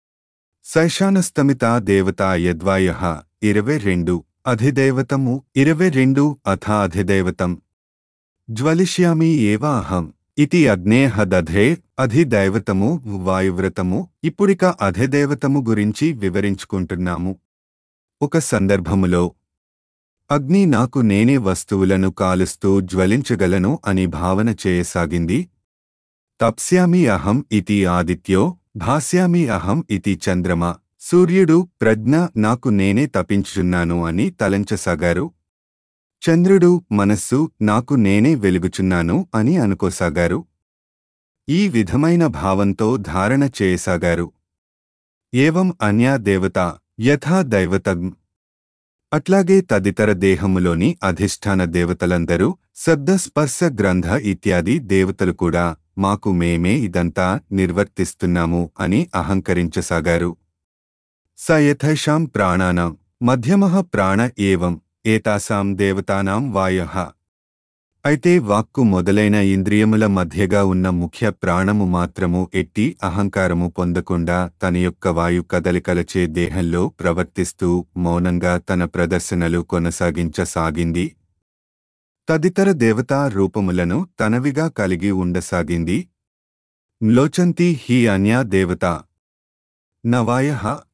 సైషానస్తమితా దేవతా యద్వాయః ఇరవై రెండు అధిదేవతము ఇరవై రెండు అథ అధిదేవతం జ్వలిష్యామి ఏవ అహం ఇతి అగ్నేహ దధే అధిదైవతము వాయువ్రతము ఇప్పుడిక అధిదేవతము గురించి వివరించుకుంటున్నాము ఒక సందర్భములో అగ్ని నాకు నేనే వస్తువులను కాలుస్తూ జ్వలించగలను అని భావన చేయసాగింది తప్స్యామి అహం ఇతి ఆదిత్యో భాస్యామి అహం ఇతి చంద్రమ సూర్యుడు ప్రజ్ఞ నాకు నేనే తపించుచున్నాను అని తలంచసాగారు చంద్రుడు మనస్సు నాకు నేనే వెలుగుచున్నాను అని అనుకోసాగారు ఈ విధమైన భావంతో ధారణ చేయసాగారు ఏవం అన్యా దేవత యథా దైవతం అట్లాగే తదితర దేహములోని అధిష్టాన దేవతలందరూ శబ్దస్పర్శ గ్రంథ ఇత్యాది దేవతలు కూడా మాకు మేమే ఇదంతా నిర్వర్తిస్తున్నాము అని అహంకరించసాగారు స యథైషాం ప్రాణానాం మధ్యమః ప్రాణ ఏవం ఏతాసాం దేవతానాం వాయః అయితే వాక్కు మొదలైన ఇంద్రియముల మధ్యగా ఉన్న ముఖ్య ప్రాణము మాత్రము ఎట్టి అహంకారము పొందకుండా తన యొక్క వాయు కదలికలచే దేహంలో ప్రవర్తిస్తూ మౌనంగా తన ప్రదర్శనలు కొనసాగించసాగింది తదితర దేవతా రూపములను తనవిగా కలిగి ఉండసాగింది మ్లోచంతి హి అన్యా దేవత నవాయ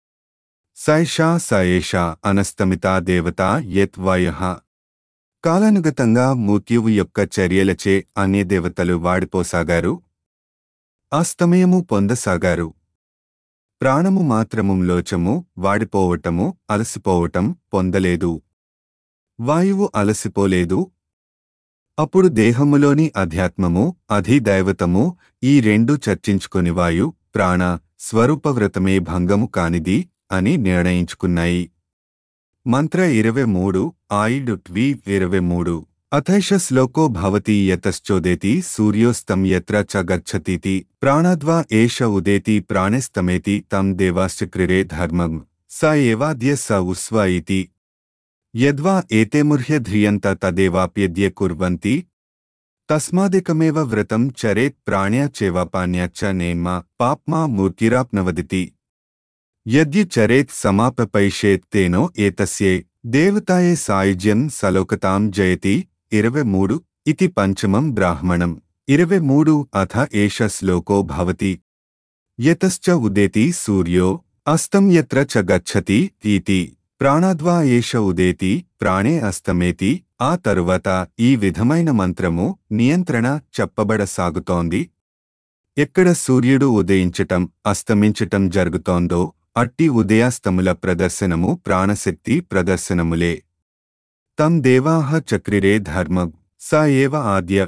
సైషా సయేషా అనస్తమితా దేవత యత్ వాయః కాలానుగతంగా మృత్యువు యొక్క చర్యలచే అన్య దేవతలు వాడిపోసాగారు అస్తమయము పొందసాగారు ప్రాణము మాత్రము లోచము వాడిపోవటము అలసిపోవటం పొందలేదు వాయువు అలసిపోలేదు అప్పుడు దేహములోని అధ్యాత్మము అధిదైవతము ఈ రెండు చర్చించుకొని వాయు ప్రాణ స్వరూపవ్రతమే భంగము కానిది అని నిర్ణయించుకున్నాయి మంత్ర ఇరవై మూడు ఆయిడ్ ట్వీ ఇరవై మూడు అథైష శ్లోకో భవతి యతశ్చోదేతి సూర్యోస్తం యత్ర చ గచ్చతీతి ప్రాణద్వా ఏష ఉదేతి ప్రాణేస్తమేతి తం దేవాశ్చక్రిరే ధర్మం స ఏవాద్య స ఉస్వ ఇతి యద్వా ఏతేముర్హ్య ధ్రియంత తదేవాప్యద్య కుర్వంతి తస్మాదికమేవ వ్రతం చరేత్ ప్రాణ్యా చేవాపాన్యా చ నేమ్మ పాప్మా మూర్తిరాప్నవదితి యద్య చరేత్ సమాపపైషేత్ తేనో ఏతస్యే దేవతాయే సాయుజ్యం సలోకతాం జయతి ఇరవై మూడు ఇతి పంచమం బ్రాహ్మణం ఇరవై మూడు అథ ఏష శ్లోకో భవతి యతశ్చ ఉదేతి సూర్యో అస్తం యత్ర చ గచ్చతి ఈతి ప్రాణాద్వా ఏష ఉదేతి ప్రాణే అస్తమేతి ఆ తరువాత ఈ విధమైన మంత్రము నియంత్రణ చెప్పబడసాగుతోంది ఎక్కడ సూర్యుడు ఉదయించటం అస్తమించటం జరుగుతోందో అట్టి ఉదయాస్తముల ప్రదర్శనము ప్రాణశక్తి ప్రదర్శనములే తం దేవాహ చక్రిరే ధర్మం స ఏవ ఆద్య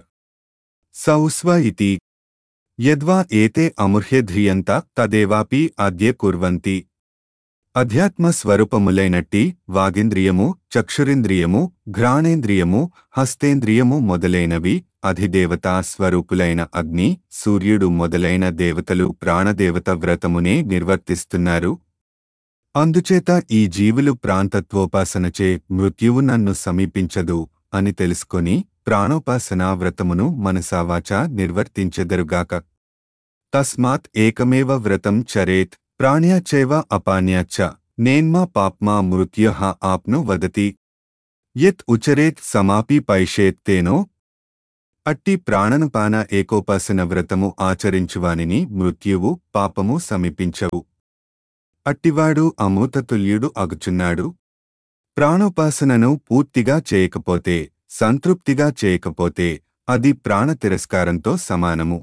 సౌస్వ ఇతి యద్వా ఏతే అముర్హ్య ధ్రియంత తదేవాపి అద్య కుర్వంతి అధ్యాత్మ స్వరూపములైనట్టి వాగింద్రియము చక్షురింద్రియము ఘ్రాణేంద్రియము హస్తేంద్రియము మొదలైనవి అధిదేవతా స్వరూపులైన అగ్ని సూర్యుడు మొదలైన దేవతలు ప్రాణదేవత వ్రతమునే నిర్వర్తిస్తున్నారు అందుచేత ఈ జీవులు ప్రాంతత్వోపాసనచే మృత్యువు నన్ను సమీపించదు అని తెలుసుకొని ప్రాణోపాసనా వ్రతమును మనసావాచ నిర్వర్తించెదరుగాక తస్మాత్ ఏకమేవ వ్రతం చరేత్ ప్రాణ్యాచైవ అపాన్యాచ్చ నేన్మా పాప్మా మృత్యుః ఆప్ను వదతి యత్ ఉచరేత్ సమాపి పైషేత్ తేనో అట్టి ప్రాణనుపాన ఏకోపాసన వ్రతము ఆచరించువానిని మృత్యువు పాపము సమీపించవు అట్టివాడు అమూతతుల్యుడు అగుచున్నాడు ప్రాణోపాసనను పూర్తిగా చేయకపోతే సంతృప్తిగా చేయకపోతే అది ప్రాణ తిరస్కారంతో సమానము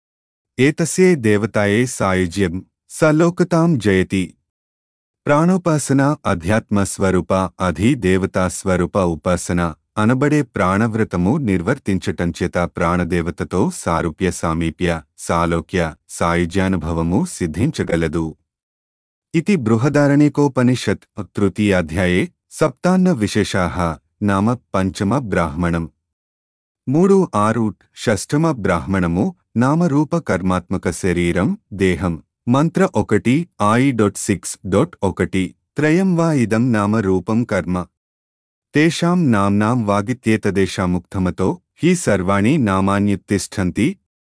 ఏతస్యే దేవతాయే సాయుజ్యం సలోకతాం జయతి ప్రాణోపాసన అధ్యాత్మ స్వరూప అధి దేవతా స్వరూప ఉపాసన అనబడే ప్రాణవ్రతము నిర్వర్తించటంచేత ప్రాణదేవతతో సారూప్య సామీప్య సాలోక్య సాయుజ్యానుభవము సిద్ధించగలదు ఇది బృహదారణికోపనిషత్ తృతీయాధ్యాయే సప్తాన్న విశేషాః నామ పంచమ బ్రాహ్మణం మూడు ఆరు షష్టమ బ్రాహ్మణము నామరూప కర్మాత్మక శరీరం దేహం మంత్ర ఒకటి ఐ డొట్ సిక్స్ డొట్ ఒకటి త్రయం వా ఇదం నామ రూపం కర్మ తేషాం నామ్నాం వాగిత్యేతదేశాముక్తమతో హి సర్వాణి నామాన్యుత్తిష్టంతి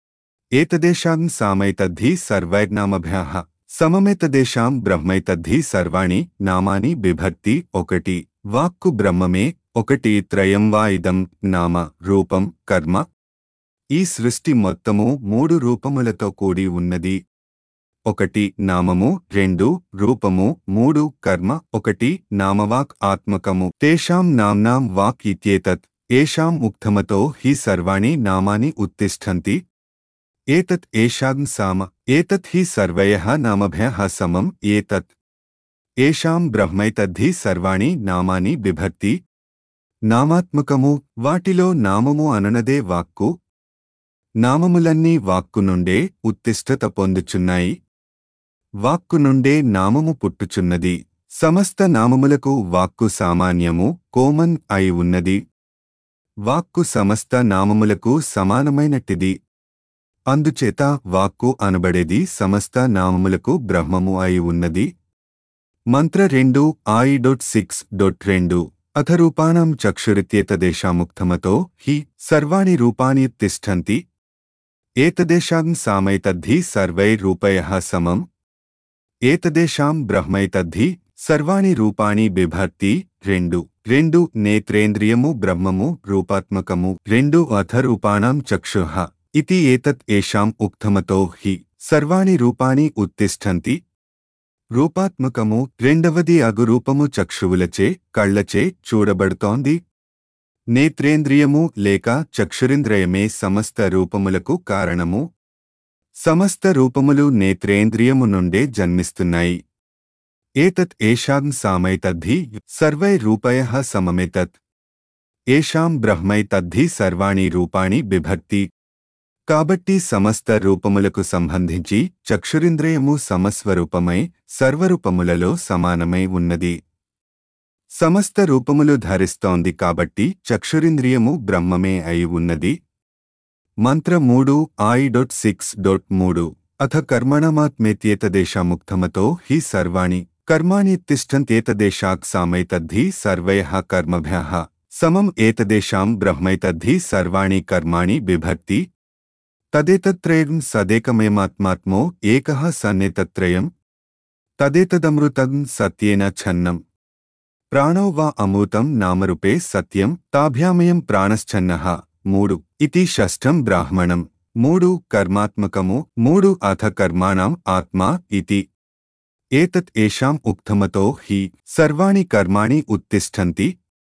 ఏతదేశాం సామైతద్ధి సర్వైర్నామభ్యాః సమమేతదేశాం బ్రహ్మైతద్ధి సర్వాణి నామాని బిభర్తి ఒకటి వాక్కు బ్రహ్మమే ఒకటి త్రయం వా ఇదం నామ రూపం కర్మ ఈ సృష్టి మొత్తము మూడు రూపములతో కూడి ఉన్నది ఒకటి నామము రెండు రూపము మూడు కర్మ ఒకటి నామవాక్ ఆత్మకము తేషాం నామ్నాం వాక్ ఇత్యేతత్ ఏషాం ఉక్తమతో హి సర్వాణి నామాని ఉత్తిష్టంతి ఏతత్ ఏషాం సామ ఏతత్ హి సర్వయః నామభ్యః సమం ఏతత్ ఏషాం బ్రహ్మైతద్ధి సర్వాణి నామాని బిభర్తి నామాత్మకము వాటిలో నామము అననదే వాక్కు నామములన్నీ వాక్కు నుండే ఉత్తిష్టత పొందుచున్నాయి వాక్కు నుండే నామము పుట్టుచున్నది సమస్త నామములకు వాక్కు సామాన్యము కోమన్ అయి ఉన్నది వాక్కు సమస్త నామములకు సమానమైనట్టిది అందుచేత వాక్కు అనబడేది సమస్త నామములకు బ్రహ్మము అయి ఉన్నది మంత్ర రెండు ఆయి డొట్ సిక్స్ డొట్ రెండు అథ రూపాణం చక్షురిత్యేతదేశాముక్తమతో హి సర్వాణి రూపాణి తిష్టంతి ఏతదేశాం సామైతద్ధి సర్వైరూపయః సమం ఏతదేశాం బ్రహ్మైతద్ధి సర్వాణి రూపాణి బిభర్తి రెండు రెండు నేత్రేంద్రియము బ్రహ్మము రూపాత్మకము రెండు అథ రూపాణం చక్షుః ఇతి ఏతత్ ఏషాం ఉక్తమతో హి సర్వాణి రూపాణి ఉత్తిష్టంతి రూపాత్మకము రెండవది అగు రూపము చక్షువులచే కళ్లచే చూడబడుతోంది నేత్రేంద్రియము లేక చక్షురింద్రియమే సమస్త రూపములకు కారణము సమస్త రూపములు నేత్రేంద్రియము నుండే జన్మిస్తున్నాయి ఏతత్ ఏషాం సామైతద్ధి సర్వై రూపయః సమమేతత్ ఏషాం బ్రహ్మైతద్ధి సర్వాణి రూపాణి బిభక్తి కాబట్టి సమస్త రూపములకు సంబంధించి చక్షురింద్రియము సమస్వరూపమై సర్వరూపములలో సమానమై ఉన్నది సమస్త రూపములు ధరిస్తోంది కాబట్టి చక్షురింద్రియము బ్రహ్మమే అయి ఉన్నది మంత్ర మూడు ఐ డొట్ సిక్స్ డొట్ మూడు అథ కర్మణమాత్మేత్యేతదేశాముక్తమతో హి సర్వాణి కర్మాణి తిష్టంతేతదేశాక్ సామైతద్ధి సర్వయః కర్మభ్యః సమం ఏతదేశాం బ్రహ్మైతద్ధి సర్వాణి కర్మాణి బిభక్తి తదేతత్రయం సదేకమయమాత్మాత్మో ఏకః సన్నేతత్రయం తదేతదమృతం సత్యేన ఛన్నం ప్రాణో వా అమూతం నామరూపే సత్యం తాభ్యామయం ప్రాణశ్చన్నః మూడు ఇతి షష్ఠం బ్రాహ్మణం మూడు కర్మాత్మకము మూడు అథ కర్మాణం ఆత్మా ఇతి ఏతత్ ఏషాం ఉక్తమతో హి సర్వాణి కర్మాణి ఉత్తిష్టంతి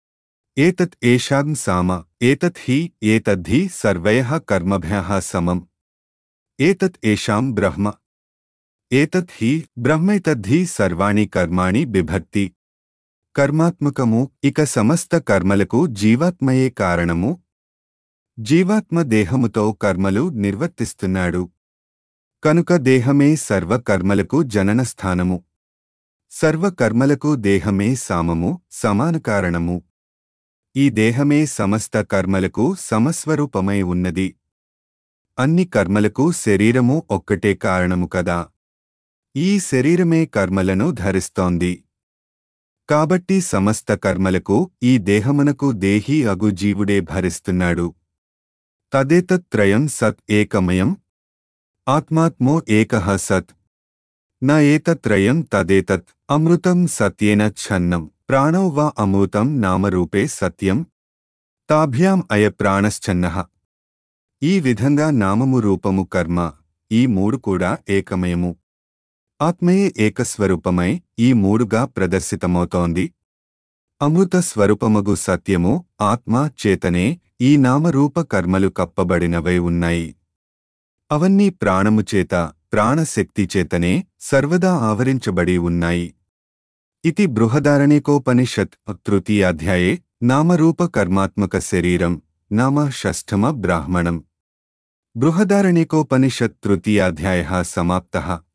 ఏతత్ ఏషాం సామ ఏతత్ హి ఏతద్ధి సర్వయః కర్మభ్యః సమం ఏతత్ ఏషాం బ్రహ్మ ఏతత్ హి బ్రహ్మైతద్ధి సర్వాణి కర్మాణి బిభక్తి కర్మాత్మకము ఇక సమస్త కర్మలకు జీవాత్మయే కారణము జీవాత్మ దేహముతో కర్మలు నిర్వర్తిస్తున్నాడు కనుక దేహమే సర్వ కర్మలకు జనన స్థానము సర్వ కర్మలకు దేహమే సామము సమాన కారణము ఈ దేహమే సమస్త కర్మలకు సమస్వరూపమై ఉన్నది అన్ని కర్మలకు శరీరము ఒక్కటే కారణము కదా ఈ శరీరమే కర్మలను ధరిస్తోంది కాబట్టి సమస్త కర్మలకు ఈ దేహమునకు దేహీ అగు జీవుడే భరిస్తున్నాడు తదేతత్రయం సత్ ఏకమయం ఆత్మాత్మో ఏకః సత్ న ఏతత్రయం తదేతత్ అమృతం సత్యేన ఛన్నం ప్రాణో వా అమృతం నామరూపే సత్యం తాభ్యాం అయ ప్రాణశ్చన్నః ఈ విధంగా నామము రూపము కర్మ ఈ మూడు కూడా ఏకమయము ఆత్మయే ఏకస్వరూపమై ఈ మూడుగా ప్రదర్శితమవుతోంది అమృత స్వరూపమగు సత్యము ఆత్మ చేతనే ఈ నామరూప కర్మలు కప్పబడినవై ఉన్నాయి అవన్నీ ప్రాణము చేత ప్రాణశక్తి చేతనే సర్వదా ఆవరించబడి ఉన్నాయి ఇది బృహదారణికోపనిషత్ తృతీయాధ్యాయే నామరూప కర్మాత్మక శరీరం నామ షష్ఠమ బ్రాహ్మణం బృహదారణికోపనిషత్ తృతీయాధ్యాయ సమాప్త